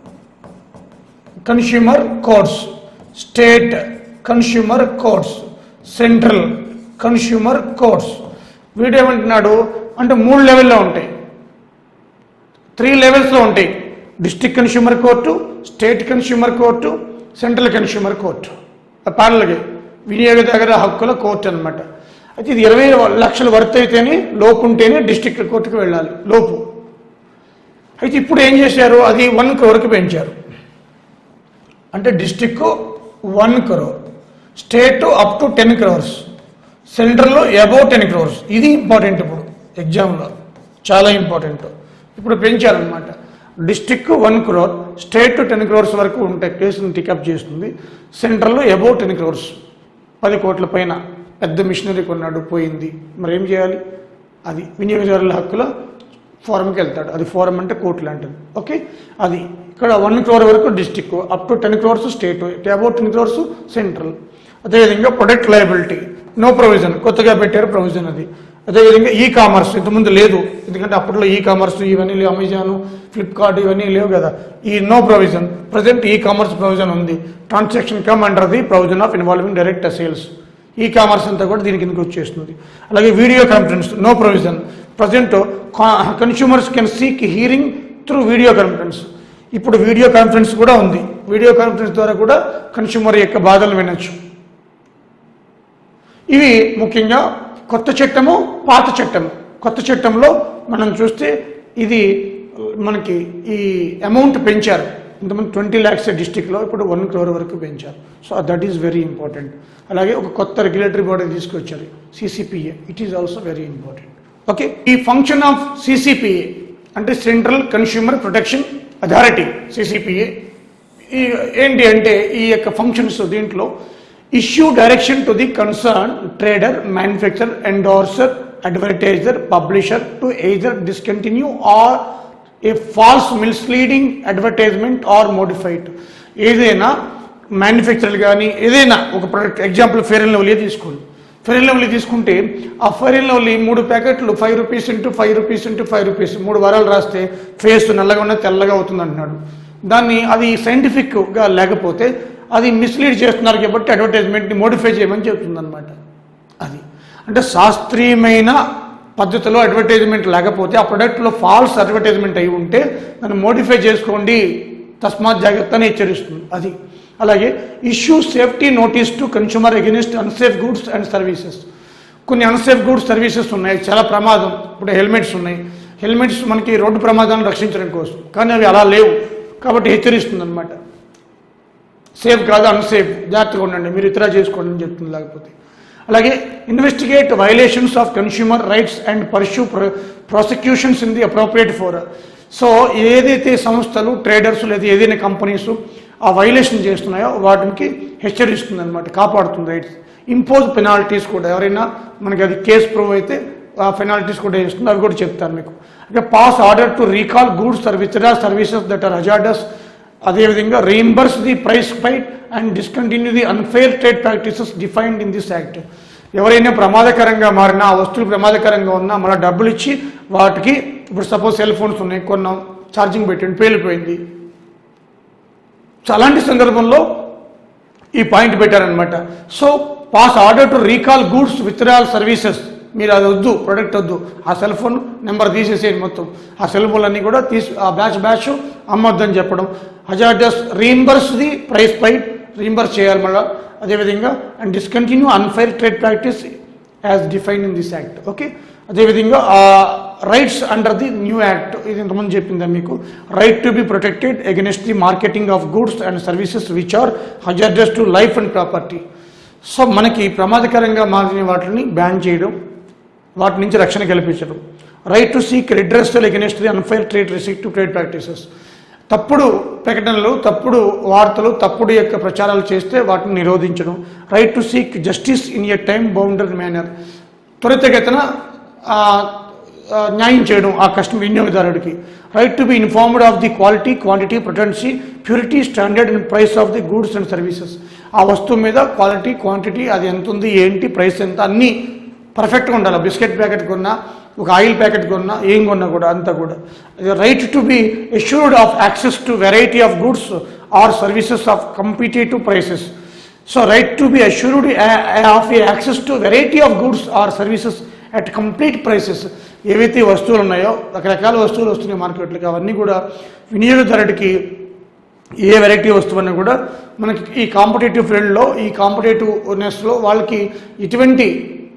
consumer courts state consumer courts central consumer courts వీడేమంటున్నాడు అంటే మూడు లెవెల్లో ఉంటాయి త్రీ లెవెల్స్లో ఉంటాయి district consumer court state consumer court central consumer court ప్యానల్గా వినియోగదారుల హక్కుల కోర్టు అన్నమాట అయితే ఇది ఇరవై లక్షల వర్త్ అయితేనే లోపు ఉంటేనే డిస్టిక్ కోర్టుకు వెళ్ళాలి లోపు అయితే ఇప్పుడు ఏం చేశారు అది వన్ క్రోర్కి పెంచారు అంటే district one crore state up to ten crores సెంట్రల్లో అబౌవ్ టెన్ క్రోర్స్ ఇది ఇంపార్టెంట్ ఇప్పుడు ఎగ్జామ్లో చాలా ఇంపార్టెంట్ ఇప్పుడు పెంచారనమాట district one crore state ten crores వరకు ఉంటే కేసును టికప్ చేస్తుంది సెంట్రల్లో అబౌవ్ టెన్ క్రోర్స్ పది కోట్ల పైన పెద్ద మిషనరీ కొన్నాడు పోయింది మరి ఏం చేయాలి అది వినియోగదారుల హక్కుల ఫోరంకి వెళ్తాడు అది ఫోరం అంటే కోర్టు లాంటిది ఓకే అది ఇక్కడ వన్ క్రోర్ వరకు district up to ten crores state about ten crores central అదేవిధంగా ప్రొడక్ట్ లయబిలిటీ నో ప్రొవిజన్ కొత్తగా పెట్టారు ప్రొవిజన్ అది అదేవిధంగా ఈ కామర్స్ ఇంతకుముందు లేదు ఎందుకంటే అప్పట్లో ఈ కామర్స్ ఇవన్నీ లేవు అమెజాన్ ఫ్లిప్కార్ట్ ఇవన్నీ లేవు కదా ఈ no provision present e commerce provision ఉంది transaction come under the provision of involving direct sales e commerce అంతా కూడా దీని కిందకి వచ్చేస్తుంది అలాగే video conference no provision present consumers can seek hearing through video conference ఇప్పుడు వీడియో కాన్ఫరెన్స్ కూడా ఉంది వీడియో కాన్ఫరెన్స్ ద్వారా కూడా కన్స్యూమర్ యొక్క బాధలు వినొచ్చు ఇవి ముఖ్యంగా కొత్త చట్టము పాత చట్టము కొత్త చట్టంలో మనం చూస్తే ఇది మనకి ఈ అమౌంట్ పెంచారు ఇంతమంది ట్వంటీ ల్యాక్స్ డిస్టిక్లో ఇప్పుడు వన్ క్రోర్ వరకు పెంచారు so that is very important అలాగే ఒక కొత్త రెగ్యులేటరీ బాడీ తీసుకొచ్చారు CCPA it is also very important okay ఈ ఫంక్షన్ ఆఫ్ సిసిపిఏ అంటే central consumer protection authority CCPA ఈ ఏంటి అంటే ఈ యొక్క ఫంక్షన్స్ దీంట్లో issue direction to the concern trader manufacture endorser advertiser publisher to either discontinue or a false misleading advertisement or modified ఏదైనా మ్యానుఫ్యాక్చరర్ కానీ ఏదైనా ఒక product example Fair and Lovely తీసుకోండి ఫెయిర్ అండ్ లవ్లీ తీసుకుంటే ఆ ఫెయిర్ అండ్ లవ్లీ మూడు ప్యాకెట్లు five rupees into five rupees into five rupees మూడు వారాలు రాస్తే ఫేస్ నల్లగా ఉన్న తెల్లగా అవుతుంది అంటున్నాడు దాన్ని అది సైంటిఫిక్గా లేకపోతే అది మిస్లీడ్ చేస్తున్నారు కాబట్టి అడ్వర్టైజ్మెంట్ని మోడిఫై చేయమని చెప్తుంది అనమాట అది అంటే శాస్త్రీయమైన పద్ధతిలో అడ్వర్టైజ్మెంట్ లేకపోతే ఆ ప్రొడక్ట్లో ఫాల్స్ అడ్వర్టైజ్మెంట్ అయి ఉంటే దాన్ని మోడిఫై చేసుకోండి తస్మాత్ జాగ్రత్త అని హెచ్చరిస్తుంది అది అలాగే issue safety notice to consumer against unsafe goods and services కొన్ని అన్సేఫ్ గూడ్స్ సర్వీసెస్ ఉన్నాయి చాలా ప్రమాదం ఇప్పుడు హెల్మెట్స్ ఉన్నాయి హెల్మెట్స్ మనకి రోడ్డు ప్రమాదాలను రక్షించడం కోసం కానీ అవి అలా లేవు కాబట్టి హెచ్చరిస్తుంది అనమాట సేఫ్ కాదు అన్సేఫ్ జాగ్రత్తగా ఉండండి మీరు ఇతర చేసుకోండి అని చెప్తుంది లేకపోతే అలాగే investigate violations of consumer rights and pursue prosecutions in the appropriate for so ఏదైతే సంస్థలు ట్రేడర్స్ లేదా ఏదైనా కంపెనీస్ ఆ వైలేషన్ చేస్తున్నాయో వాటికి హెచ్చరిస్తుంది అనమాట కాపాడుతుంది రైట్స్ ఇంపోజ్ పెనాల్టీస్ కూడా ఎవరైనా మనకి అది కేసు ప్రూవ్ అయితే ఆ పెనాల్టీస్ కూడా వేస్తుంది అవి కూడా చెప్తాను మీకు అంటే pass order to recall goods service services that are hazardous అదేవిధంగా reimburse the price fight and discontinue the unfair trade practices defined in this act ఎవరైనా ప్రమాదకరంగా మారినా ఆ వస్తువులు ప్రమాదకరంగా ఉన్నా మళ్ళీ డబ్బులు ఇచ్చి వాటికి ఇప్పుడు సపోజ్ సెల్ ఫోన్స్ ఉన్నాయి కొన్నాం ఛార్జింగ్ పెట్టండి పేలిపోయింది సో అలాంటి సందర్భంలో ఈ పాయింట్ పెట్టారనమాట so pass order to recall goods withdrawal services మీరు అది వద్దు ప్రొడక్ట్ వద్దు ఆ సెల్ ఫోన్ నెంబర్ తీసేసేయండి మొత్తం ఆ సెల్ ఫోన్ అన్ని కూడా తీసి ఆ బ్యాచ్ బ్యాచ్ అమ్మొద్దని చెప్పడం హజార్డస్ రీయింబర్స్ ది ప్రైస్ పై రీయింబర్స్ చేయాలి మళ్ళీ అదేవిధంగా and discontinue unfair trade practice as define in this act okay అదేవిధంగా rights under the new act ఇది ఇంతకుముందు చెప్పిందా మీకు right to be protected against the marketing of goods and services which are hazardous to life and property so మనకి ప్రమాదకరంగా మారిన వాటిని బ్యాన్ చేయడం వాటి నుంచి రక్షణ కల్పించడం right to seek redressal against the unfair trade restrictive trade practices తప్పుడు ప్రకటనలు తప్పుడు వార్తలు తప్పుడు యొక్క ప్రచారాలు చేస్తే వాటిని నిరోధించడం right to seek justice in a time boundary manner త్వరితగతిన ఆ, ఆ, న్యాయం చేయడం ఆ కస్టమర్ వినియోగదారుడికి right to be informed of the quality quantity potency purity standard and price of the goods and services ఆ వస్తువు మీద క్వాలిటీ క్వాంటిటీ అది ఎంత ఉంది ఏంటి ప్రైస్ ఎంత అన్నీ పర్ఫెక్ట్గా ఉండాలి బిస్కెట్ ప్యాకెట్ కొన్నా ఒక ఆయిల్ ప్యాకెట్ కొన్నా ఏం కొన్నా కూడా అంతా కూడా right to be assured of access to variety of goods or services of competitive prices so right to be assured of a access to variety of goods or services at complete prices ఏవైతే వస్తువులు ఉన్నాయో రకరకాల వస్తువులు వస్తున్నాయి మార్కెట్లోకి అవన్నీ కూడా వినియోగదారుడికి ఏ వెరైటీ వస్తువున్నా కూడా మనకి ఈ కాంపిటేటివ్ ఫీల్డ్లో ఈ కాంపిటేటివ్నెస్లో వాళ్ళకి ఎటువంటి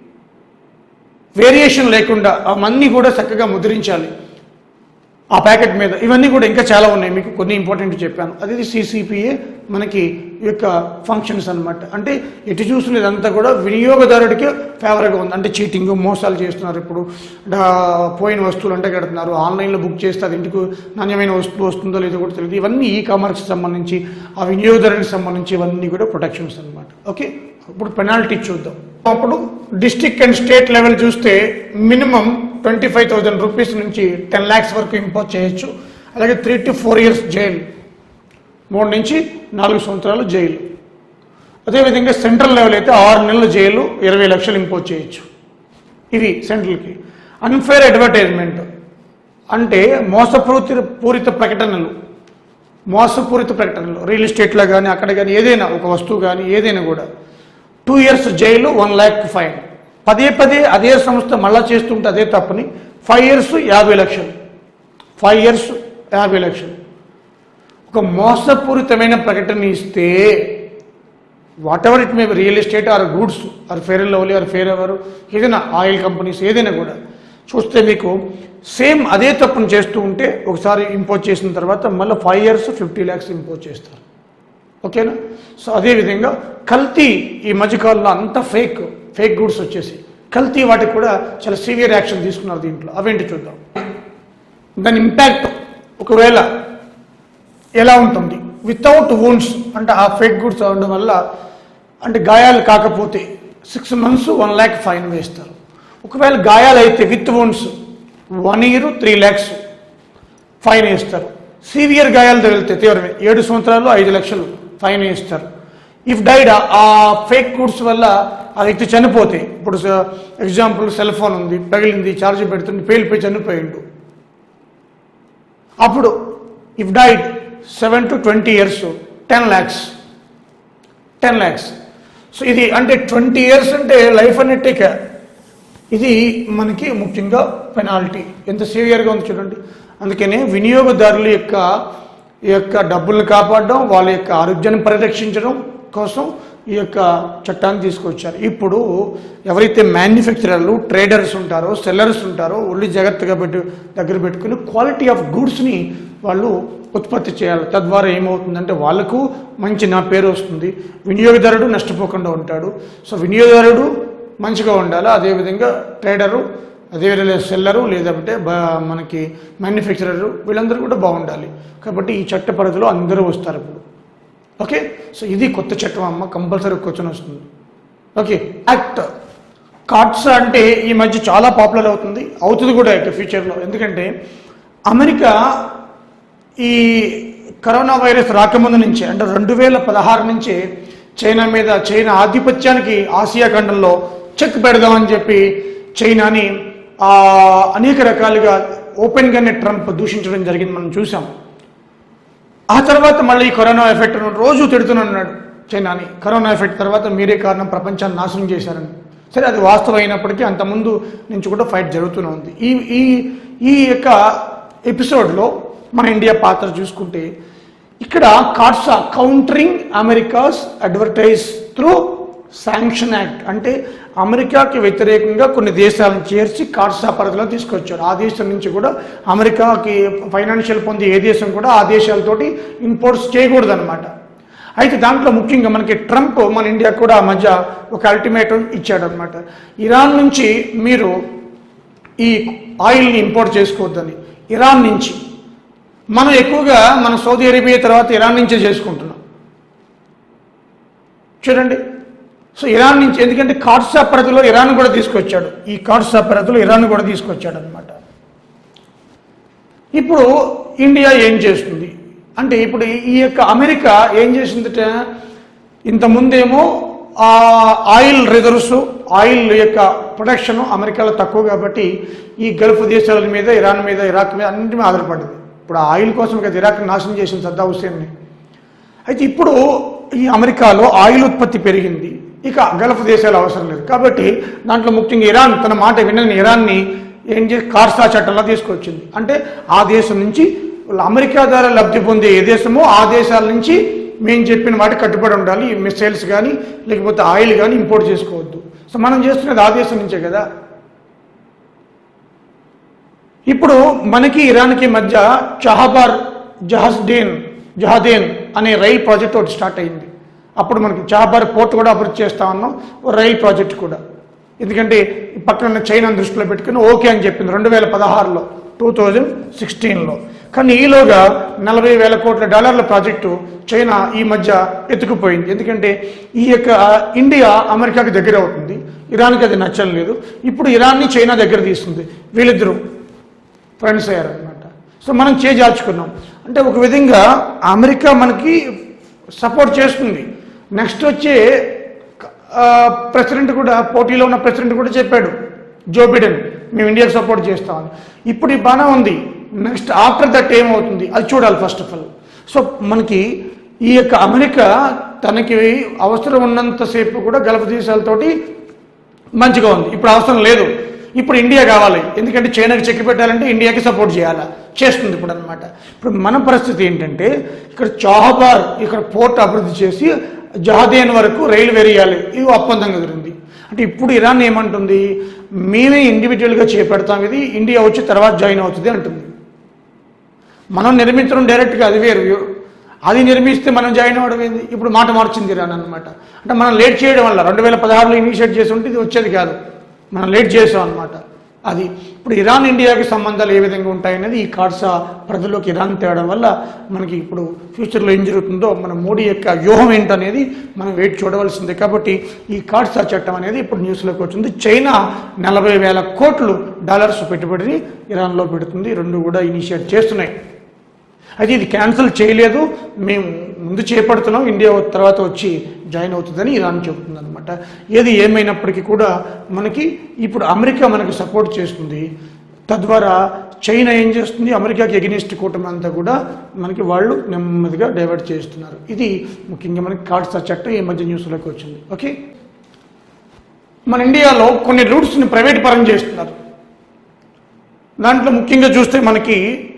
వేరియేషన్ లేకుండా అవన్నీ కూడా చక్కగా ముద్రించాలి ఆ ప్యాకెట్ మీద ఇవన్నీ కూడా ఇంకా చాలా ఉన్నాయి మీకు కొన్ని ఇంపార్టెంట్ చెప్పాను అది సిసిపిఏ మనకి ఈ యొక్క ఫంక్షన్స్ అన్నమాట అంటే ఎటు చూసిన ఇదంతా కూడా వినియోగదారుడికి ఫేవర్గా ఉంది అంటే చీటింగ్ మోసాలు చేస్తున్నారు ఇప్పుడు డా- పోయిన వస్తువులు అంటే కడుతున్నారు ఆన్లైన్లో బుక్ చేస్తే అది ఇంటికి నాణ్యమైన వస్తువు వస్తుందో లేదో కూడా తెలియదు ఇవన్నీ ఈ కామర్స్కి సంబంధించి ఆ వినియోగదారునికి సంబంధించి ఇవన్నీ కూడా ప్రొటెక్షన్స్ అన్నమాట ఓకే ఇప్పుడు పెనాల్టీ చూద్దాం అప్పుడు డిస్టిక్ అండ్ స్టేట్ లెవెల్ చూస్తే minimum twenty five thousand rupees నుంచి టెన్ ల్యాక్స్ వరకు ఇంపోజ్ చేయొచ్చు అలాగే త్రీ టు ఫోర్ ఇయర్స్ జైలు మూడు నుంచి నాలుగు సంవత్సరాలు జైలు అదేవిధంగా సెంట్రల్ లెవెల్ అయితే ఆరు నెలల జైలు ఇరవై లక్షలు ఇంపోజ్ చేయొచ్చు ఇవి సెంట్రల్కి అన్ఫేర్ అడ్వర్టైజ్మెంట్ అంటే మోసపూరిత పూరిత ప్రకటనలు మోసపూరిత ప్రకటనలు రియల్ ఎస్టేట్లో కానీ అక్కడ కానీ ఏదైనా ఒక వస్తువు కానీ ఏదైనా కూడా టూ ఇయర్స్ జైలు వన్ ల్యాక్ ఫైన్ పదే పదే అదే సంస్థ మళ్ళా చేస్తుంటే అదే తప్పని ఫైవ్ ఇయర్స్ యాభై లక్షలు ఫైవ్ ఇయర్స్ యాభై లక్షలు ఒక మోసపూరితమైన ప్రకటన ఇస్తే whatever it may real estate or goods or Fair and Lovely or Fair Ever ఏదైనా ఆయిల్ కంపెనీస్ ఏదైనా కూడా చూస్తే మీకు సేమ్ అదే తప్పును చేస్తూ ఉంటే ఒకసారి ఇంపోజ్ చేసిన తర్వాత మళ్ళీ five years fifty lakhs impose చేస్తారు ఓకేనా సో అదేవిధంగా కల్తీ ఈ మధ్యకాలంలో అంత ఫేక్ ఫేక్ గూడ్స్ వచ్చేసి కల్తీ వాటికి కూడా చాలా సివియర్ యాక్షన్ తీసుకున్నారు దీంట్లో అవేంటి చూద్దాం దాని ఇంపాక్ట్ ఒకవేళ ఎలా ఉంటుంది వితౌట్ వూన్స్ అంటే ఆ ఫేక్ గుడ్స్ అవడం వల్ల అంటే గాయాలు కాకపోతే six months one lakh fine వేస్తారు ఒకవేళ గాయాలు అయితే with wounds one year three lakhs fine వేస్తారు సీవియర్ గాయాలు తగిలితే తీవ్రమే ఏడు సంవత్సరాలు ఐదు లక్షలు ఫైన్ వేస్తారు ఇఫ్ డైడ్ ఆ ఫేక్ గుడ్స్ వల్ల ఆ వ్యక్తి చనిపోతే ఇప్పుడు ఎగ్జాంపుల్ సెల్ ఫోన్ ఉంది పగిలింది ఛార్జ్ పెడుతుంది పేలిపోయి చనిపోయిండు అప్పుడు if died seven to twenty years ten lakhs ten lakhs so ఇది అంటే ట్వంటీ ఇయర్స్ అంటే లైఫ్ అన్నట్టే కా- ఇది మనకి ముఖ్యంగా పెనాల్టీ ఎంత సివియర్గా ఉంది చూడండి అందుకనే వినియోగదారుల యొక్క ఈ యొక్క డబ్బులను కాపాడడం వాళ్ళ యొక్క ఆరోగ్యాన్ని పరిరక్షించడం కోసం ఈ యొక్క చట్టాన్ని తీసుకొచ్చారు ఇప్పుడు ఎవరైతే మ్యానుఫ్యాక్చరర్లు ట్రేడర్స్ ఉంటారో సెల్లర్స్ ఉంటారో ఒళ్ళు జాగ్రత్తగా పెట్టు దగ్గర పెట్టుకుని క్వాలిటీ ఆఫ్ గూడ్స్ని వాళ్ళు ఉత్పత్తి చేయాలి తద్వారా ఏమవుతుందంటే వాళ్ళకు మంచి నా పేరు వస్తుంది వినియోగదారుడు నష్టపోకుండా ఉంటాడు సో వినియోగదారుడు మంచిగా ఉండాలి అదేవిధంగా ట్రేడరు అదేవిధంగా సెల్లరు లేదంటే బ- మనకి మ్యానుఫ్యాక్చరరు వీళ్ళందరూ కూడా బాగుండాలి కాబట్టి ఈ చట్ట పరిధిలో అందరూ వస్తారు ఇప్పుడు ఓకే సో ఇది కొత్త చట్టం అమ్మ కంపల్సరీ క్వశ్చన్ వస్తుంది ఓకే యాక్ట్ కార్డ్స్ అంటే ఈ మధ్య చాలా పాపులర్ అవుతుంది అవుతుంది కూడా ఇక ఫ్యూచర్లో ఎందుకంటే అమెరికా ఈ కరోనా వైరస్ రాకముందు నుంచే అంటే రెండు వేల పదహారు నుంచే చైనా మీద చైనా ఆధిపత్యానికి ఆసియా ఖండంలో చెక్ పెడదామని చెప్పి చైనాని ఆ, అనేక రకాలుగా ఓపెన్గానే ట్రంప్ దూషించడం జరిగింది మనం చూసాం ఆ తర్వాత మళ్ళీ ఈ కరోనా ఎఫెక్ట్ రోజు తిడుతున్నాడు చైనాని కరోనా ఎఫెక్ట్ తర్వాత మీరే కారణం ప్రపంచాన్ని నాశనం చేశారని సరే అది వాస్తవం అయినప్పటికీ అంతకుముందు నుంచి కూడా ఫైట్ జరుగుతూనే ఉంది ఈ ఈ ఈ యొక్క ఎపిసోడ్లో మన ఇండియా పాత్ర చూసుకుంటే ఇక్కడ CAATSA countering America's advertise through sanction act అంటే అమెరికాకి వ్యతిరేకంగా కొన్ని దేశాలను చేర్చి కార్డ్సా పరిధిలో తీసుకొచ్చారు ఆ దేశం నుంచి కూడా అమెరికాకి ఫైనాన్షియల్ పొందే ఏ దేశం కూడా ఆ దేశాలతోటి ఇంపోర్ట్స్ చేయకూడదు అనమాట అయితే దాంట్లో ముఖ్యంగా మనకి ట్రంప్ మన ఇండియా కూడా ఆ మధ్య ఒక అల్టిమేటం ఇచ్చాడు అనమాట ఇరాన్ నుంచి మీరు ఈ ఆయిల్ని ఇంపోర్ట్ చేసుకోవద్దని ఇరాన్ నుంచి మనం ఎక్కువగా మన సౌదీ అరేబియా తర్వాత ఇరాన్ నుంచే చేసుకుంటున్నాం చూడండి సో ఇరాన్ నుంచి ఎందుకంటే కాట్సా పరిధిలో ఇరాన్ కూడా తీసుకొచ్చాడు ఈ కాట్సా పరిధిలో ఇరాన్ కూడా తీసుకొచ్చాడు అనమాట ఇప్పుడు ఇండియా ఏం చేస్తుంది అంటే ఇప్పుడు ఈ యొక్క అమెరికా ఏం చేసిందట ఇంతకుముందేమో ఆ ఆయిల్ రిజర్వ్స్ ఆయిల్ యొక్క ప్రొడక్షన్ అమెరికాలో తక్కువ కాబట్టి ఈ గల్ఫ్ దేశాల మీద ఇరాన్ మీద ఇరాక్ మీద అన్నింటి మీద ఆధారపడింది ఇప్పుడు ఆ ఆయిల్ కోసం కదా ఇరాక్ నాశనం చేసిన సద్దా హుసేన్ని అయితే ఇప్పుడు ఈ అమెరికాలో ఆయిల్ ఉత్పత్తి పెరిగింది ఇక గల్ఫ్ దేశాలు అవసరం లేదు కాబట్టి దాంట్లో ముఖ్యంగా ఇరాన్ తన మాట వినని ఇరాన్ని ఏం చేసి కార్సా చట్టంలో తీసుకొచ్చింది అంటే ఆ దేశం నుంచి వాళ్ళు అమెరికా ద్వారా లబ్ధి పొందే ఏ దేశమో ఆ దేశాల నుంచి మేము చెప్పిన వాటి కట్టుబడి ఉండాలి ఈ మిసైల్స్ కానీ లేకపోతే ఆయిల్ కానీ ఇంపోర్ట్ చేసుకోవద్దు సో మనం చేస్తున్నది ఆ దేశం నుంచే కదా ఇప్పుడు మనకి ఇరాన్కి మధ్య చహబార్ జహస్డేన్ జహదేన్ అనే రైల్ ప్రాజెక్ట్ ఒకటి స్టార్ట్ అయింది అప్పుడు మనకి చహబార్ పోర్ట్ కూడా అభివృద్ధి చేస్తా ఉన్నాం ఓ రైల్ ప్రాజెక్ట్ కూడా ఎందుకంటే ఈ పక్కన ఉన్న చైనా దృష్టిలో పెట్టుకుని ఓకే అని చెప్పింది రెండు వేల పదహారులో టూ థౌజండ్ సిక్స్టీన్లో కానీ ఈలోగా నలభై వేల కోట్ల డాలర్ల ప్రాజెక్టు చైనా ఈ మధ్య ఎత్తుకుపోయింది ఎందుకంటే ఈ యొక్క ఇండియా అమెరికాకి దగ్గర అవుతుంది ఇరాన్కి అది నచ్చలేదు ఇప్పుడు ఇరాన్ని చైనా దగ్గర తీస్తుంది వీళ్ళిద్దరూ ఫ్రెండ్స్ అయ్యారనమాట సో మనం చేజార్చుకున్నాం అంటే ఒక విధంగా అమెరికా మనకి సపోర్ట్ చేస్తుంది నెక్స్ట్ వచ్చే ప్రెసిడెంట్ కూడా పోటీలో ఉన్న ప్రెసిడెంట్ కూడా చెప్పాడు జో బిడెన్ మేము ఇండియాకి సపోర్ట్ చేస్తామని ఇప్పుడు ఈ బాగా ఉంది నెక్స్ట్ ఆఫ్టర్ దట్ ఏమవుతుంది అది చూడాలి ఫస్ట్ ఆఫ్ ఆల్ సో మనకి ఈ యొక్క అమెరికా తనకి అవసరం ఉన్నంతసేపు కూడా గల్ఫ్ దేశాలతోటి మంచిగా ఉంది ఇప్పుడు అవసరం లేదు ఇప్పుడు ఇండియా కావాలి ఎందుకంటే చైనాకి చెక్కి పెట్టాలంటే ఇండియాకి సపోర్ట్ చేయాలా చేస్తుంది ఇప్పుడు అనమాట ఇప్పుడు మన పరిస్థితి ఏంటంటే ఇక్కడ చాహబార్ ఇక్కడ పోర్ట్ అభివృద్ధి చేసి జహాదేన్ వరకు రైలు వేరేయాలి ఇది ఒప్పందం కుదిరింది అంటే ఇప్పుడు ఇరాన్ ఏమంటుంది మేమే ఇండివిజువల్గా చేపడతాం ఇది ఇండియా వచ్చి తర్వాత జాయిన్ అవుతుంది అంటుంది మనం నిర్మించడం డైరెక్ట్గా అది వేరు అది నిర్మిస్తే మనం జాయిన్ అవ్వడం ఏంది ఇప్పుడు మాట మార్చింది ఇరాన్ అనమాట అంటే మనం లేట్ చేయడం వల్ల రెండు వేల పదహారులో ఇనిషియేట్ చేసి ఉంటే ఇది వచ్చేది కాదు మనం లేట్ చేసాం అనమాట అది ఇప్పుడు ఇరాన్ ఇండియాకి సంబంధాలు ఏ విధంగా ఉంటాయనేది ఈ కార్సా ప్రజల్లోకి ఇరాన్ తేవడం వల్ల మనకి ఇప్పుడు ఫ్యూచర్లో ఏం జరుగుతుందో మన మోడీ యొక్క వ్యూహం ఏంటనేది మనం వెయిట్ చూడవలసిందే కాబట్టి ఈ కార్సా చట్టం అనేది ఇప్పుడు న్యూస్లోకి వచ్చింది చైనా నలభై వేల కోట్లు డాలర్స్ పెట్టుబడిని ఇరాన్లో పెడుతుంది రెండు కూడా ఇనిషియేట్ చేస్తున్నాయి అయితే ఇది క్యాన్సిల్ చేయలేదు మేము ముందు చేపడుతున్నాం ఇండియా తర్వాత వచ్చి జాయిన్ అవుతుందని ఇరాన్ చెబుతుంది అనమాట ఏది ఏమైనప్పటికీ కూడా మనకి ఇప్పుడు అమెరికా మనకి సపోర్ట్ చేస్తుంది తద్వారా చైనా ఏం చేస్తుంది అమెరికాకి ఎగనిస్ట్ కూటమి అంతా కూడా మనకి వాళ్ళు నెమ్మదిగా డైవర్ట్ చేస్తున్నారు ఇది ముఖ్యంగా మనకి కార్డ్స్ చట్టం ఈ మధ్య న్యూస్లోకి వచ్చింది ఓకే మన ఇండియాలో కొన్ని రూట్స్ని ప్రైవేట్ పరం చేస్తున్నారు దాంట్లో ముఖ్యంగా చూస్తే మనకి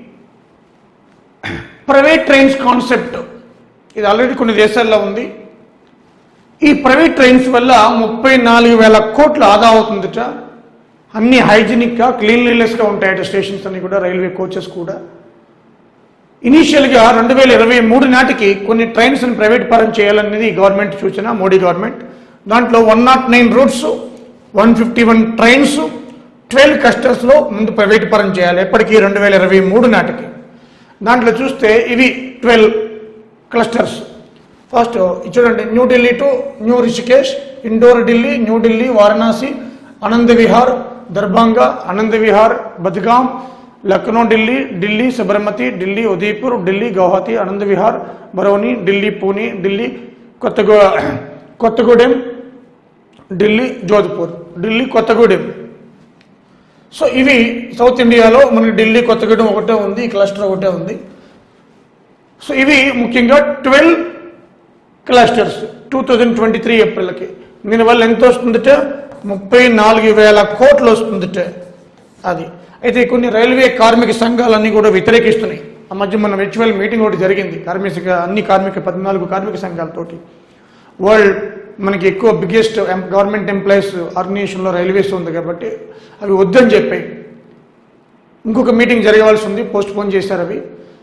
ప్రైవేట్ ట్రైన్స్ కాన్సెప్ట్ ఇది ఆల్రెడీ కొన్ని దేశాల్లో ఉంది ఈ ప్రైవేట్ ట్రైన్స్ వల్ల ముప్పై నాలుగు వేల కోట్ల ఆదా అవుతుందట అన్ని హైజీనిక్గా క్లీన్లీనెస్గా ఉంటాయట స్టేషన్స్ అన్ని కూడా రైల్వే కోచెస్ కూడా ఇనీషియల్గా రెండు వేల ఇరవై మూడు నాటికి కొన్ని ట్రైన్స్ని ప్రైవేట్ పరం చేయాలనేది ఈ గవర్నమెంట్ సూచన మోడీ గవర్నమెంట్ దాంట్లో one not nine routes one fifty one trains twelve కస్టర్స్లో ముందు ప్రైవేట్ పరం చేయాలి ఎప్పటికీ రెండు వేల ఇరవై మూడు నాటికి దాంట్లో చూస్తే ఇవి ట్వెల్వ్ క్లస్టర్స్ ఫస్ట్ ఇది చూడండి New Delhi to new Rishikesh indoor Delhi New Delhi Varanasi Anand Vihar Darbhanga Anand Vihar బద్గాం Lucknow Delhi Delhi Sabarmati Delhi Udaipur Delhi Guwahati Anand Vihar Barauni Delhi Pune Delhi కొత్తగూ Kothagudem Delhi Jodhpur Delhi Kothagudem so ఇవి సౌత్ ఇండియాలో మనకి ఢిల్లీ కొత్తగూడెం ఒకటే ఉంది ఈ క్లస్టర్ ఒకటే ఉంది సో ఇవి ముఖ్యంగా twelve clusters two thousand twenty three ఏప్రిల్కి దీనివల్ల ఎంత వస్తుందట ముప్పై నాలుగు వేల కోట్లు వస్తుందట అది అయితే కొన్ని రైల్వే కార్మిక సంఘాలన్నీ కూడా వ్యతిరేకిస్తున్నాయి ఆ మధ్య మన వర్చువల్ మీటింగ్ ఒకటి జరిగింది కార్మిక అన్ని కార్మిక పద్నాలుగు కార్మిక సంఘాలతోటి వరల్డ్ మనకి ఎక్కువ బిగ్గెస్ట్ గవర్నమెంట్ ఎంప్లాయీస్ ఆర్గనైజేషన్లో రైల్వేస్ ఉంది కాబట్టి అవి వద్దని చెప్పాయి ఇంకొక మీటింగ్ జరగవలసి ఉంది పోస్ట్ పోన్ చేశారు అవి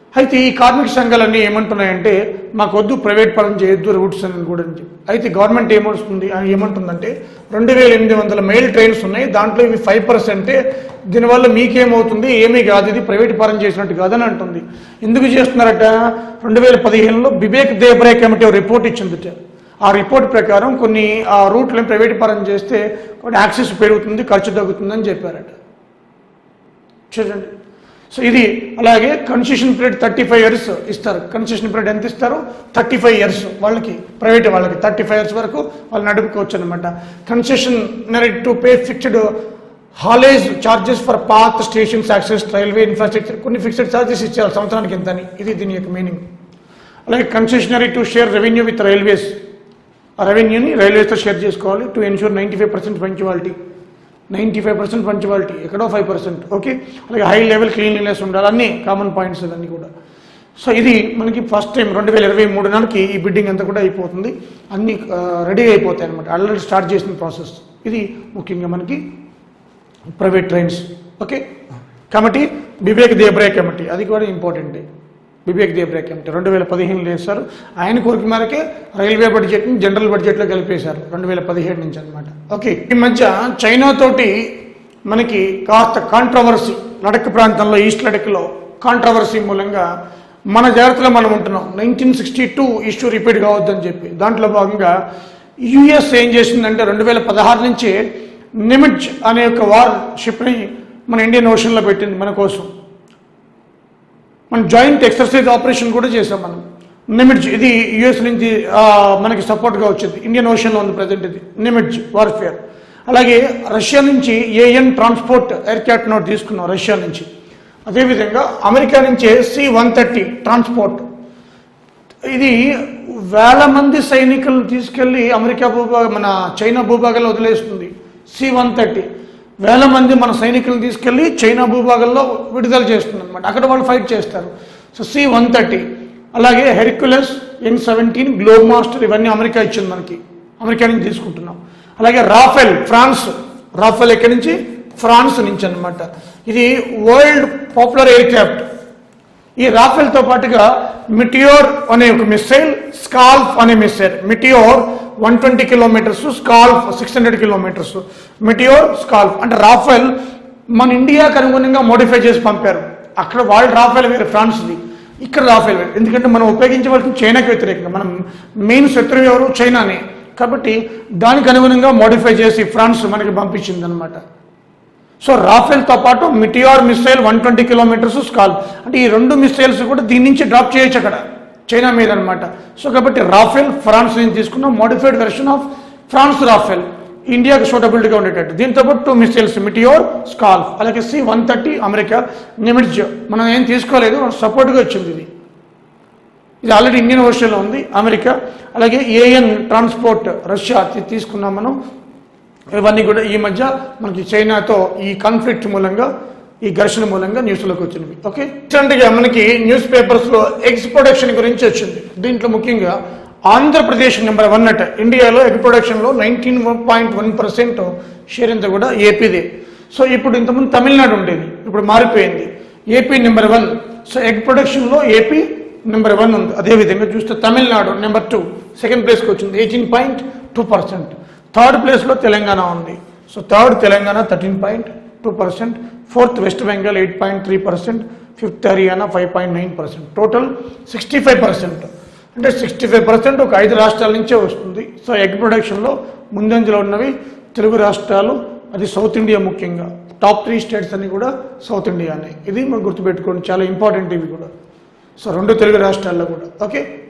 అయితే ఈ కార్మిక సంఘాలన్నీ ఏమంటున్నాయంటే మాకు వద్దు ప్రైవేట్ పరం చేయొద్దు రూట్స్ అని కూడా అని చెప్పి అయితే గవర్నమెంట్ ఏమొస్తుంది ఆ, ఏమంటుందంటే రెండు వేల ఎనిమిది వందల మెయిల్ ట్రైన్స్ ఉన్నాయి దాంట్లో ఇవి ఫైవ్ పర్సెంటే దీనివల్ల మీకేమవుతుంది ఏమీ కాదు ఇది ప్రైవేట్ పరం చేసినట్టు కాదని అంటుంది ఎందుకు చేస్తున్నారట రెండు వేల పదిహేనులో బిబేక్ దేబ్రే కమిటీ ఒక రిపోర్ట్ ఇచ్చింది ఆ రిపోర్ట్ ప్రకారం కొన్ని ఆ రూట్లను ప్రైవేట్ పరం చేస్తే కొన్ని యాక్సెస్ పెరుగుతుంది ఖర్చు తగ్గుతుందని చెప్పారట చూడండి సో ఇది అలాగే concession period thirty five years ఇస్తారు కన్సెషన్ పీరియడ్ ఎంత ఇస్తారు థర్టీ ఫైవ్ ఇయర్స్ వాళ్ళకి ప్రైవేట్ వాళ్ళకి థర్టీ ఫైవ్ ఇయర్స్ వరకు వాళ్ళు నడుపుకోవచ్చు అనమాట concession to pay fixed haulage charges for path stations access railway infrastructure కొన్ని ఫిక్స్డ్ చార్జెస్ ఇచ్చారు సంవత్సరానికి ఎంతని ఇది దీని యొక్క మీనింగ్ అలాగే concessionary to share revenue with railways ఆ రెవెన్యూని రైల్వేస్తో షేర్ చేసుకోవాలి to ensure ninety five percent punctuality ninety five percent punctuality ఎక్కడో ఫైవ్ పర్సెంట్ ఓకే అలాగే హై లెవెల్ క్లీన్లీనెస్ ఉండాలి అన్నీ కామన్ పాయింట్స్ ఇవన్నీ కూడా సో ఇది మనకి ఫస్ట్ టైం రెండు వేల ఇరవై మూడు నాటికి ఈ బిడ్డింగ్ అంతా కూడా అయిపోతుంది అన్నీ రెడీ అయిపోతాయి అనమాట ఆల్రెడీ స్టార్ట్ చేసిన ప్రాసెస్ ఇది ముఖ్యంగా మనకి private trains okay committee Bibek Debroy committee అది కూడా ఇంపార్టెంటే బిబేక్ దేబ్రే కమిటీ రెండు వేల పదిహేనులో వేశారు ఆయన కోరిక మేరకే రైల్వే బడ్జెట్ని జనరల్ బడ్జెట్లో కలిపేశారు రెండు వేల పదిహేడు నుంచి అనమాట ఓకే ఈ మధ్య చైనా తోటి మనకి కాస్త కాంట్రవర్సీ లడక్ ప్రాంతంలో ఈస్ట్ లడక్లో కాంట్రవర్సీ మూలంగా మన జాగ్రత్తలో మనం ఉంటున్నాం nineteen sixty two issue repeat కావద్దని చెప్పి దాంట్లో భాగంగా యుఎస్ ఏం చేసిందంటే రెండు వేల పదహారు నుంచి నిమిడ్జ్ అనే ఒక వార్ షిప్ని మన ఇండియన్ ఓషన్లో పెట్టింది మన కోసం మన జాయింట్ ఎక్సర్సైజ్ ఆపరేషన్ కూడా చేసాం మనం నిమిడ్జ్ ఇది యుఎస్ నుంచి ఆ, మనకి సపోర్ట్గా వచ్చింది ఇండియన్ ఓషన్లో ఉంది ప్రజెంట్ ఇది నిమిడ్జ్ వార్ఫేర్ అలాగే రష్యా నుంచి AN transport aircraft note తీసుకున్నాం రష్యా నుంచి అదేవిధంగా అమెరికా నుంచే సి వన్ థర్టీ ట్రాన్స్పోర్ట్ ఇది వేల మంది సైనికులను తీసుకెళ్లి అమెరికా భూభాగం మన చైనా భూభాగంలో వదిలేస్తుంది సి వన్ థర్టీ వేల మంది మన సైనికులను తీసుకెళ్లి చైనా భూభాగంలో విడుదల చేస్తుంది అనమాట అక్కడ వాళ్ళు ఫైట్ చేస్తారు సో సి వన్ థర్టీ అలాగే Hercules N seventeen Globemaster ఇవన్నీ అమెరికా ఇచ్చింది మనకి అమెరికా నుంచి తీసుకుంటున్నాం అలాగే రాఫెల్ ఫ్రాన్స్ రాఫెల్ ఎక్కడి నుంచి ఫ్రాన్స్ నుంచి అన్నమాట ఇది వరల్డ్ పాపులర్ ఎయిర్ క్రాఫ్ట్ ఈ రాఫెల్తో పాటుగా మిటియోర్ అనే ఒక మిసైల్ స్కాల్ఫ్ అనే missile Meteor one twenty kilometres SCALP six hundred kilometres Meteor SCALP అంటే రాఫెల్ మన ఇండియాకి అనుగుణంగా మోడిఫై చేసి పంపారు అక్కడ వాళ్ళు రాఫెల్ వేరు ఫ్రాన్స్ది ఇక్కడ రాఫెల్ వేరు ఎందుకంటే మనం ఉపయోగించవలసిన చైనాకి వ్యతిరేకంగా మనం మెయిన్ శత్రువు ఎవరు చైనానే కాబట్టి దానికి అనుగుణంగా మోడిఫై చేసి ఫ్రాన్స్ మనకి పంపించింది అనమాట సో రాఫెల్తో పాటు Meteor missile one twenty kilometres స్కాల్ అంటే ఈ రెండు మిసైల్స్ కూడా దీని నుంచి డ్రాప్ చేయొచ్చు అక్కడ చైనా మీద అనమాట సో కాబట్టి రాఫెల్ ఫ్రాన్స్ నుంచి తీసుకున్న modified version of France Rafale ఇండియాకి సూటబిలిటీగా ఉండేటట్టు దీంతో పాటు టూ మిసైల్స్ మిటియోర్ స్కాల్ అలాగే C one thirty America Nimitz మనం ఏం తీసుకోలేదు సపోర్ట్గా వచ్చింది ఇది ఇది ఆల్రెడీ ఇండియన్ ఓషన్లో ఉంది అమెరికా అలాగే ఏఎన్ ట్రాన్స్పోర్ట్ రష్యా తీ- తీసుకున్నాం మనం ఇవన్నీ కూడా ఈ మధ్య మనకి చైనాతో ఈ కాన్ఫ్లిక్ట్ మూలంగా ఈ ఘర్షణ మూలంగా న్యూస్లోకి వచ్చినవి ఓకే రీసెంట్గా మనకి న్యూస్ పేపర్స్లో ఎగ్స్ ప్రొడక్షన్ గురించి వచ్చింది దీంట్లో ముఖ్యంగా ఆంధ్రప్రదేశ్ నెంబర్ వన్ అట ఇండియాలో ఎగ్ ప్రొడక్షన్లో nineteen point one percent share అంతా కూడా ఏపీదే సో ఇప్పుడు ఇంతకుముందు తమిళనాడు ఉండేది ఇప్పుడు మారిపోయింది AP number one so egg ప్రొడక్షన్లో ఏపీ నెంబర్ వన్ ఉంది అదేవిధంగా చూస్తే తమిళనాడు నెంబర్ టూ సెకండ్ ప్లేస్కి వచ్చింది eighteen point two percent third ప్లేస్లో తెలంగాణ ఉంది so third Telangana thirteen point two percent fourth west Bengal eight point three percent fifth Haryana five point nine percent total sixty five percent అంటే సిక్స్టీ ఫైవ్ పర్సెంట్ ఒక ఐదు రాష్ట్రాల నుంచే వస్తుంది సో ఎగ్ ప్రొడక్షన్లో ముందంజలో ఉన్నవి తెలుగు రాష్ట్రాలు అది సౌత్ ఇండియా ముఖ్యంగా టాప్ త్రీ స్టేట్స్ అన్ని కూడా సౌత్ ఇండియానే ఇది మనం గుర్తుపెట్టుకోండి చాలా ఇంపార్టెంట్ ఇవి కూడా సో రెండు తెలుగు రాష్ట్రాల్లో కూడా ఓకే